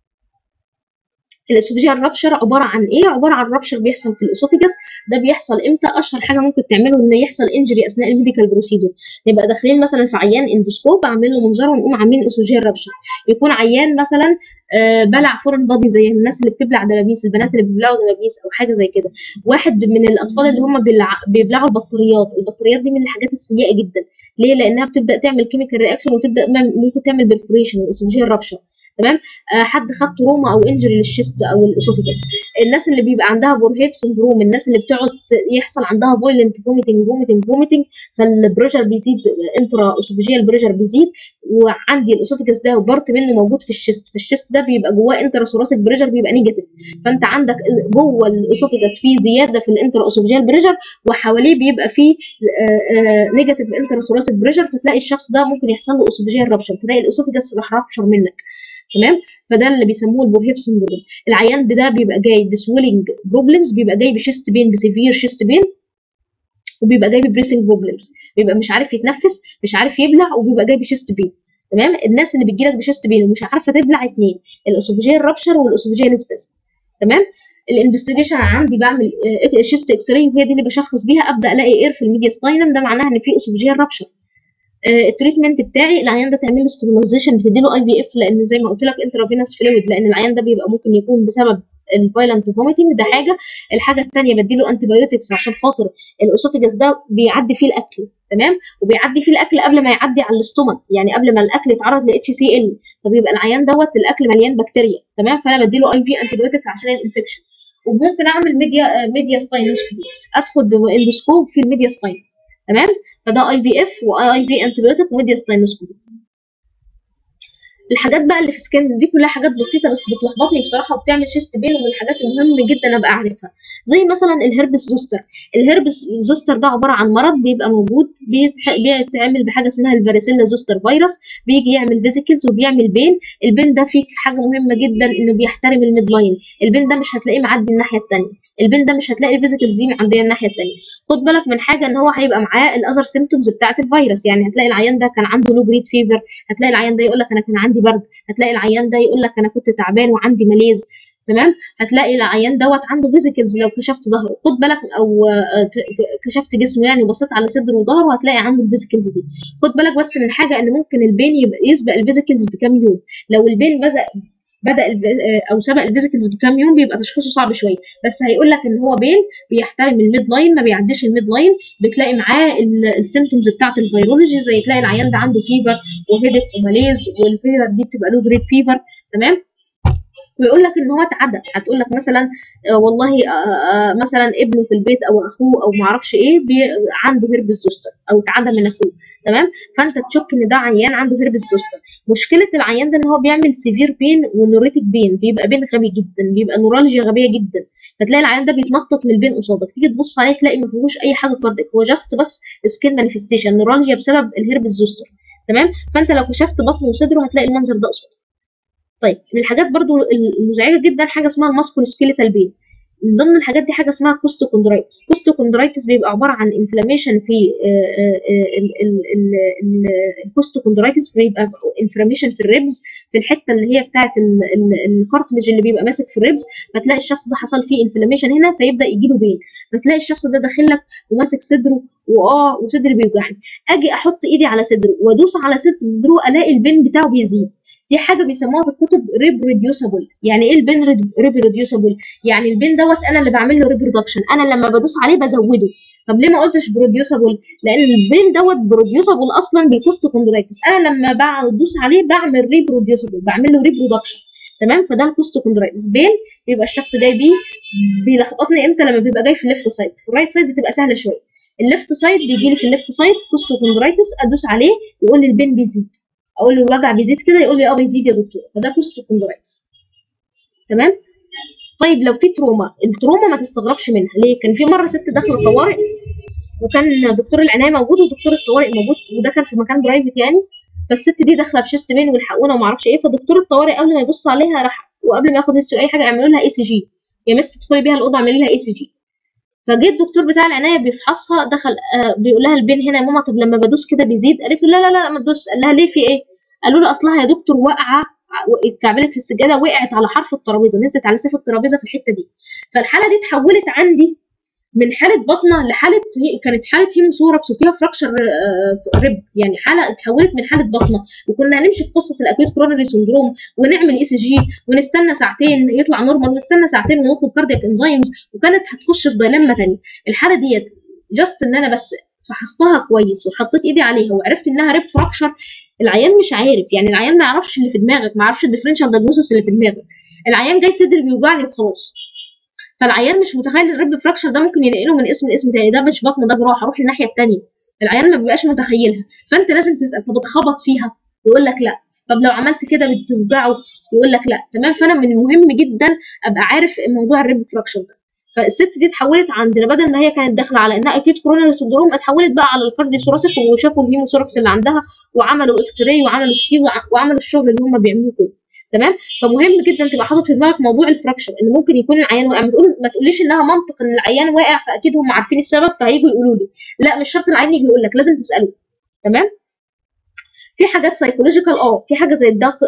الاسوفجيال رابشر عباره عن ايه عباره عن رابشر بيحصل في الاسوفيجاس ده بيحصل امتى اشهر حاجه ممكن تعمله ان يحصل انجري اثناء الميديكال بروسيدور نبقى داخلين مثلا في عيان اندوسكوب اعمل له منظار ونقوم عاملين اسوفجيال رابشر يكون عيان مثلا آه بلع فورن بادي زي الناس اللي بتبلع دبابيس البنات اللي بيبلعوا دبابيس او حاجه زي كده واحد من الاطفال اللي هم بيبلعوا البطاريات البطاريات دي من الحاجات السيئه جدا ليه لانها بتبدا تعمل كيميكال رياكشن وتبدا ممكن تعمل برفوريشن الاسوفجيال رابشر تمام آه حد خد تروما او انجري للشيست او الاسوفيجاس الناس اللي بيبقى عندها بورهيب سندروم الناس اللي بتقعد يحصل عندها فويلنت فوميتنج فوميتنج فوميتنج فالبريشر بيزيد انترا اسوفيجيال بريشر بيزيد وعندي الاسوفيجاس ده بارت منه موجود في الشيست فالشيست ده بيبقى جواه انترا ثوراسيك بريشر بيبقى نيجاتيف فانت عندك جوه الاسوفيجاس فيه زياده في الانترا اسوفيجيال بريشر وحواليه بيبقى فيه نيجاتيف انترا ثوراسيك بريشر فتلاقي الشخص ده ممكن يحصل له اسوفيجيال رابشر تلاقي الاسوفيجاس راح رابشر منك تمام فده اللي بيسموه البورهيب سندروم العيان ده بيبقى جاي بسويلنج بروبلمز بيبقى جاي بشيست بين بسيفير شيست بين وبيبقى جاي ببريسنج بروبلمز بيبقى مش عارف يتنفس مش عارف يبلع وبيبقى جاي بشيست بين تمام الناس اللي بتجيلك بشيست بين ومش عارفه تبلع اتنين الاسوفجيال رابشر والاسوفجيال سبيزم تمام الانفستيجيشن عندي بعمل شيست اكس راي وهي دي اللي بشخص بيها ابدا الاقي اير في الميديا ستاينم ده معناها ان في اسوفجيال رابشر التريتمنت بتاعي العيان ده تعمل له ستابلايزيشن بتديله اي بي اف لان زي ما قلت لك انترافينوس فلويد لان العيان ده بيبقى ممكن يكون بسبب الفايلنت فوميتنج ده حاجه الحاجه الثانيه بديله انتي بايوتكس عشان خاطر الاسوفيجاس ده بيعدي فيه الاكل تمام وبيعدي فيه الاكل قبل ما يعدي على الاستومك يعني قبل ما الاكل يتعرض ل اتش سي ال فبيبقى العيان دوت الاكل مليان بكتيريا تمام فانا بديله اي في انتيبيوتيك عشان الانفكشن وممكن اعمل ميديا ميديا ستاينوسكوبي ادخل باندوسكوب في الميديا ستاين تمام فده اي في اف واي في انتيبيوتيك وميديا ستاينوسكوبي الحاجات بقى اللي في سكان دي كلها حاجات بسيطه بس بتلخبطني بصراحه وبتعمل شيست بين ومن الحاجات المهم جدا ابقى اعرفها زي مثلا الهربس زوستر الهربس زوستر ده عباره عن مرض بيبقى موجود بيتعمل بحاجه اسمها الفاريسيلا زوستر فيروس بيجي يعمل فيزيكلز وبيعمل بين البين ده فيه حاجه مهمه جدا انه بيحترم الميد لاين البين ده مش هتلاقيه معدي الناحيه الثانيه البين ده مش هتلاقي الفيزيكلز دي معديه الناحيه الثانيه خد بالك من حاجه ان هو هيبقى معاه الاذر سيمتومز بتاعه الفيروس يعني هتلاقي العيان ده كان عنده لو جريد فيفر هتلاقي العيان ده يقول لك انا كان عندي برد هتلاقي العيان ده يقول لك انا كنت تعبان وعندي ماليز تمام هتلاقي العيان دوت عنده فيزيكلز لو كشفت ظهره خد بالك او كشفت جسمه يعني وبصيت على صدره وظهره هتلاقي عنده الفيزيكلز دي خد بالك بس من حاجه ان ممكن البين يبقى يسبق الفيزيكلز بكام يوم لو البين بدا بدا او سبق الفيزيكلز بكام يوم بيبقى تشخيصه صعب شويه بس هيقول لك ان هو بين بيحترم الميد لاين ما بيعديش الميد لاين بتلاقي معاه السيمتومز بتاعه الفيرولوجي زي تلاقي العيان ده عنده فيفر وهيدك وماليز والفيفر دي بتبقى لو جريد فيفر تمام ويقول لك ان هو اتعدى هتقول لك مثلا آه والله آه آه مثلا ابنه في البيت او اخوه او ما اعرفش ايه عنده هربس زوستر او اتعدى من اخوه تمام فانت تشك ان ده عيان عنده هربس زوستر مشكله العيان ده ان هو بيعمل سيفير بين ونوريتك بين بيبقى بين غبي جدا بيبقى نورالجيا غبيه جدا فتلاقي العيان ده بيتنطط من البين قصادك تيجي تبص عليه تلاقي ما فيهوش اي حاجه كارديك هو جاست بس سكين مانيفستيشن نورالجيا بسبب الهربس زوستر تمام فانت لو كشفت بطنه وصدره هتلاقي المنظر ده قصادك طيب من الحاجات برضو المزعجه جدا حاجه اسمها الماسكول سكيليتال بين من ضمن الحاجات دي حاجه اسمها كوستوكوندرايتس كوستوكوندرايتس بيبقى عباره عن انفلاميشن في الكوستوكوندرايتس بيبقى انفلاميشن في الريبز في الحته اللي هي بتاعه الكارتلج اللي بيبقى ماسك في الريبز فتلاقي الشخص ده حصل فيه انفلاميشن هنا فيبدا يجي له بين فتلاقي الشخص ده داخل لك وماسك صدره واه وصدري بيوجعني اجي احط ايدي على صدره وادوس على صدره الاقي البين بتاعه بيزيد دي حاجه بيسموها في الكتب ريب ريديوسبل يعني ايه البين ريب ريديوسبل يعني البين دوت انا اللي بعمل له ريبرودكشن انا لما بدوس عليه بزوده طب ليه ما قلتش بروديوسبل لان البين دوت بروديوسبل اصلا بالكوستوكوندرايتس انا لما بدوس عليه بعمل ريبروديوسبل بعمل له ريبرودكشن تمام فده الكوستوكوندرايتس بين بيبقى الشخص جاي بيه بيلخبطني امتى لما بيبقى جاي في الليفت سايد في الرايت سايد بتبقى سهله شويه الليفت سايد بيجي لي في الليفت سايد كوستوكوندرايتس ادوس عليه يقول لي البين بيزيد اقول له الوجع بيزيد كده يقول لي اه بيزيد يا دكتور فده كوستوكوندرايتس تمام طيب لو في تروما التروما ما تستغربش منها ليه كان في مره ست داخله الطوارئ وكان دكتور العنايه موجود ودكتور الطوارئ موجود وده كان في مكان برايفت يعني فالست دي داخله بشيست بين والحقونا وما اعرفش ايه فدكتور الطوارئ قبل ما يبص عليها راح وقبل ما ياخد هيستوري اي حاجه اعملوا لها اي سي جي يا مس تدخلي بيها الاوضه اعملي لها اي سي جي فجه الدكتور بتاع العنايه بيفحصها دخل آه بيقول لها البين هنا يا ماما طب لما بدوس كده بيزيد قالت له لا لا لا ما تدوس قال لها ليه في ايه قالوا له اصلها يا دكتور واقعه اتكعبلت في السجاده وقعت على حرف الترابيزه نزلت على سيف الترابيزه في الحته دي فالحاله دي اتحولت عندي من حاله بطنه لحاله كانت حاله هيموثوركس وفيها فراكشر ريب يعني حاله اتحولت من حاله بطنه وكنا هنمشي في قصه الاكيوت كورونري سندروم ونعمل اي سي جي ونستنى ساعتين يطلع نورمال ونستنى ساعتين ونطلب كاردياك انزيمز وكانت هتخش في دايلما ثانيه الحاله ديت جاست ان انا بس فحصتها كويس وحطيت ايدي عليها وعرفت انها ريب فراكشر العيان مش عارف يعني العيان ما يعرفش اللي في دماغك ما يعرفش الديفرنشال دايجنوستس اللي في دماغك العيان جاي صدري بيوجعني وخلاص فالعيان مش متخيل الريب فراكشر ده ممكن ينقله من اسم لاسم تاني ده مش بطن ده جراحه اروح الناحيه الثانيه العيان ما بيبقاش متخيلها فانت لازم تسال طب اتخبط فيها يقول لك لا طب لو عملت كده بتوجعه يقول لك لا تمام فانا من المهم جدا ابقى عارف موضوع الريب فراكشر ده فالست دي اتحولت عندنا بدل ما هي كانت داخله على انها اكيد كورونا سندروم اتحولت بقى على الكارديو ثوراسيك وشافوا الهيموثوركس اللي عندها وعملوا اكس راي وعملوا سي وعملوا الشغل اللي هم بيعملوه كله تمام فمهم جدا تبقى حاطط في دماغك موضوع الفراكشر ان ممكن يكون العيان واقع ما تقول ما تقوليش انها منطق ان العيان واقع فاكيد هم عارفين السبب فهيجوا يقولوا لي لا مش شرط العيان يجي يقول لك لازم تساله تمام في حاجات سايكولوجيكال اه في حاجه زي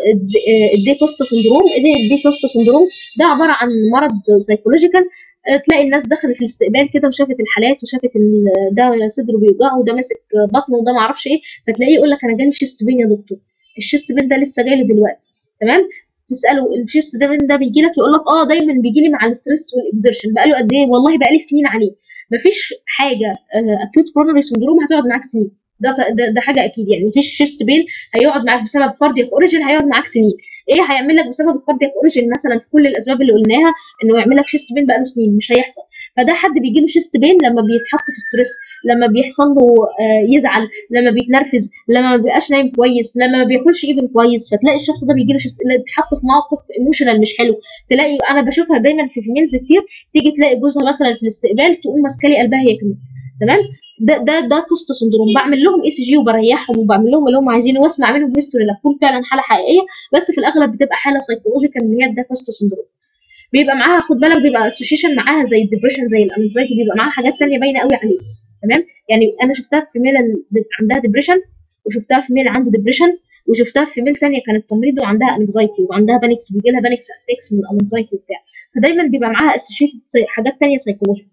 الدي كوستا سندروم الدي كوستا سندروم ده عباره عن مرض سايكولوجيكال تلاقي الناس دخلت الاستقبال كده وشافت الحالات وشافت ان ده صدره بيوجعه وده ماسك بطنه وده ما اعرفش ايه فتلاقيه يقول لك انا جالي شيست بين يا دكتور الشيست بين ده لسه جاي لي دلوقتي تمام تساله الشيست ده ده بيجي لك يقول لك اه دايما بيجي لي مع الاسترس والاكزرشن بقاله قد ايه والله بقالي سنين عليه مفيش حاجه اكيوت كورونري سندروم هتقعد معاك سنين ده, ده ده حاجه اكيد يعني مفيش شيست بين هيقعد معاك بسبب كاردياك اوريجين هيقعد معاك سنين ايه هيعمل لك بسبب الكاردياك اوريجين مثلا في كل الاسباب اللي قلناها انه يعمل لك شيست بين بقاله سنين مش هيحصل فده حد بيجي له شيست بين لما بيتحط في ستريس لما بيحصل له آه يزعل لما بيتنرفز لما ما بيبقاش نايم كويس لما ما بياكلش ايفن كويس فتلاقي الشخص ده بيجي له شيست اتحط في موقف ايموشنال مش حلو تلاقي انا بشوفها دايما في فيميلز كتير تيجي تلاقي جوزها مثلا في الاستقبال تقوم ماسكه لي قلبها هي كمان تمام ده ده ده كوست سندروم بعمل لهم اي سي جي وبريحهم وبعمل لهم اللي هم عايزينه واسمع منهم هيستوري لا تكون فعلا حاله حقيقيه بس في الاغلب بتبقى حاله سايكولوجيكال ان هي ده كوست سندروم بيبقى معاها خد بالك بيبقى اسوشيشن معاها زي الدبريشن زي الانكزايتي بيبقى معاها حاجات تانية باينه قوي عليه تمام يعني انا شفتها في ميل عندها ديبريشن وشفتها في ميل عنده ديبريشن وشفتها في ميل تانية كانت تمريض وعندها انكزايتي وعندها بانكس بيجي لها بانكس اتاكس من الانكزايتي وبتاع فدايما بيبقى معاها اسوشيتد حاجات تانية سايكولوجيكال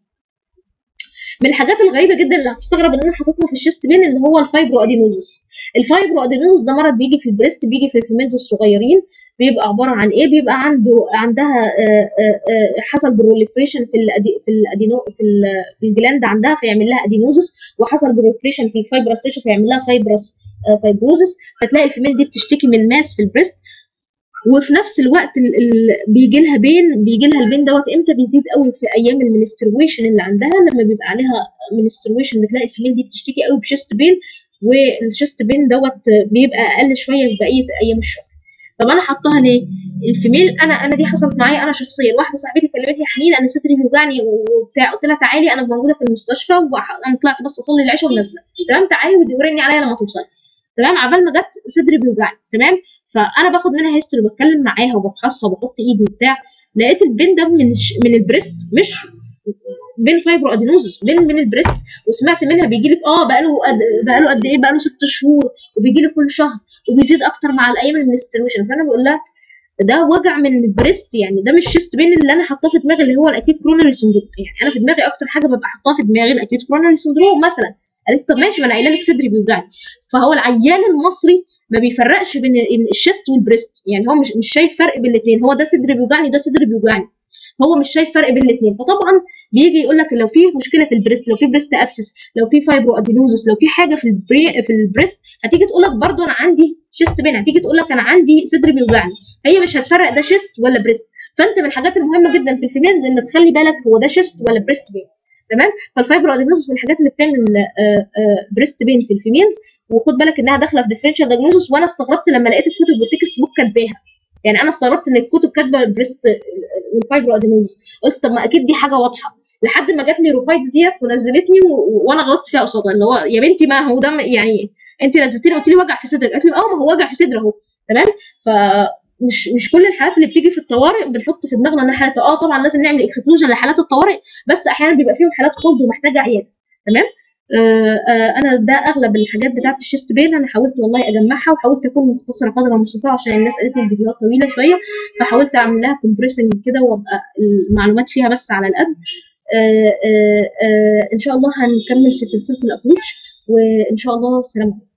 من الحاجات الغريبه جدا اللي هتستغرب ان انا حاططها في الشيست بين اللي هو الفايبرو ادينوزس الفايبرو ادينوزس ده مرض بيجي في البريست بيجي في الفيميلز الصغيرين بيبقى عباره عن ايه بيبقى عنده عندها آآ آآ حصل بروليفريشن في الأدي في الادينو في, في الجلاند عندها فيعمل لها ادينوزس وحصل بروليفريشن في الفايبرس تيشو فيعمل لها فايبرس فايبروزس فتلاقي الفيميل دي بتشتكي من ماس في البريست وفي نفس الوقت ال ال بيجي لها بين بيجي لها البين دوت امتى بيزيد قوي في ايام المنسترويشن اللي عندها لما بيبقى عليها منسترويشن بتلاقي الفيميل دي بتشتكي قوي بشيست بين والشيست بين دوت بيبقى اقل شويه في بقيه ايام الشهر طب انا حطاها ليه الفيميل انا انا دي حصلت معايا انا شخصيا واحده صاحبتي كلمتني يا حنين انا صدري بيوجعني وبتاع قلت لها تعالي انا موجوده في المستشفى وانا طلعت بس اصلي العشاء ونازله تمام تعالي ودوريني عليا لما توصلي تمام عبال ما جت صدري بيوجعني تمام فانا باخد منها هيستوري بتكلم معاها وبفحصها وبحط ايدي وبتاع لقيت البين ده من من البريست مش بين فايبرو ادينوزس بين من البريست وسمعت منها بيجي لك اه بقاله قد بقاله قد ايه بقاله ست شهور وبيجي لي كل شهر وبيزيد اكتر مع الايام المنسترويشن فانا بقول لها ده وجع من البريست يعني ده مش شيست بين اللي انا حاطاه في دماغي اللي هو الاكيد كرونري سندروم يعني انا في دماغي اكتر حاجه ببقى حاطاها في دماغي الاكيد كرونري سندروم مثلا قالت طب ماشي ما انا قايله لك صدري بيوجعني فهو العيان المصري ما بيفرقش بين الشيست والبريست يعني هو مش مش شايف فرق بين الاثنين هو ده صدري بيوجعني ده صدري بيوجعني هو مش شايف فرق بين الاثنين فطبعا بيجي يقول لك لو في مشكله في البريست لو في بريست ابسس لو في فايبرو ادينوزس لو في حاجه في البري في البريست هتيجي تقول لك برضه انا عندي شيست بين هتيجي تقول لك انا عندي صدري بيوجعني هي مش هتفرق ده شيست ولا بريست فانت من الحاجات المهمه جدا في الفيميلز ان تخلي بالك هو ده شيست ولا بريست بين تمام فالفايبرو ادينوزس من الحاجات اللي بتعمل بريست بين في الفيميلز وخد بالك انها داخله في ديفرنشال دايجنوزس وانا استغربت لما لقيت الكتب والتكست بوك كاتباها يعني انا استغربت ان الكتب كاتبه بريست الفايبرو ادينوزس قلت طب ما اكيد دي حاجه واضحه لحد ما جات لي روفايد ديت ونزلتني و... وانا غلطت فيها قصادها اللي هو يا بنتي ما هو ده يعني انت نزلتني قلت لي وجع في صدرك قالت لي اه ما هو وجع في صدري اهو تمام ف مش مش كل الحالات اللي بتيجي في الطوارئ بنحط في دماغنا انها حالات اه طبعا لازم نعمل اكسكلوجن لحالات الطوارئ بس احيانا بيبقى فيهم حالات كولد ومحتاجه عياده تمام آه آه انا ده اغلب الحاجات بتاعت الشيست بين انا حاولت والله اجمعها وحاولت اكون مختصره قدر المستطاع عشان الناس قالت لي الفيديوهات طويله شويه فحاولت اعمل لها كومبريسنج كده وابقى المعلومات فيها بس على القد آه ان شاء الله هنكمل في سلسله الابروش وان شاء الله السلام عليكم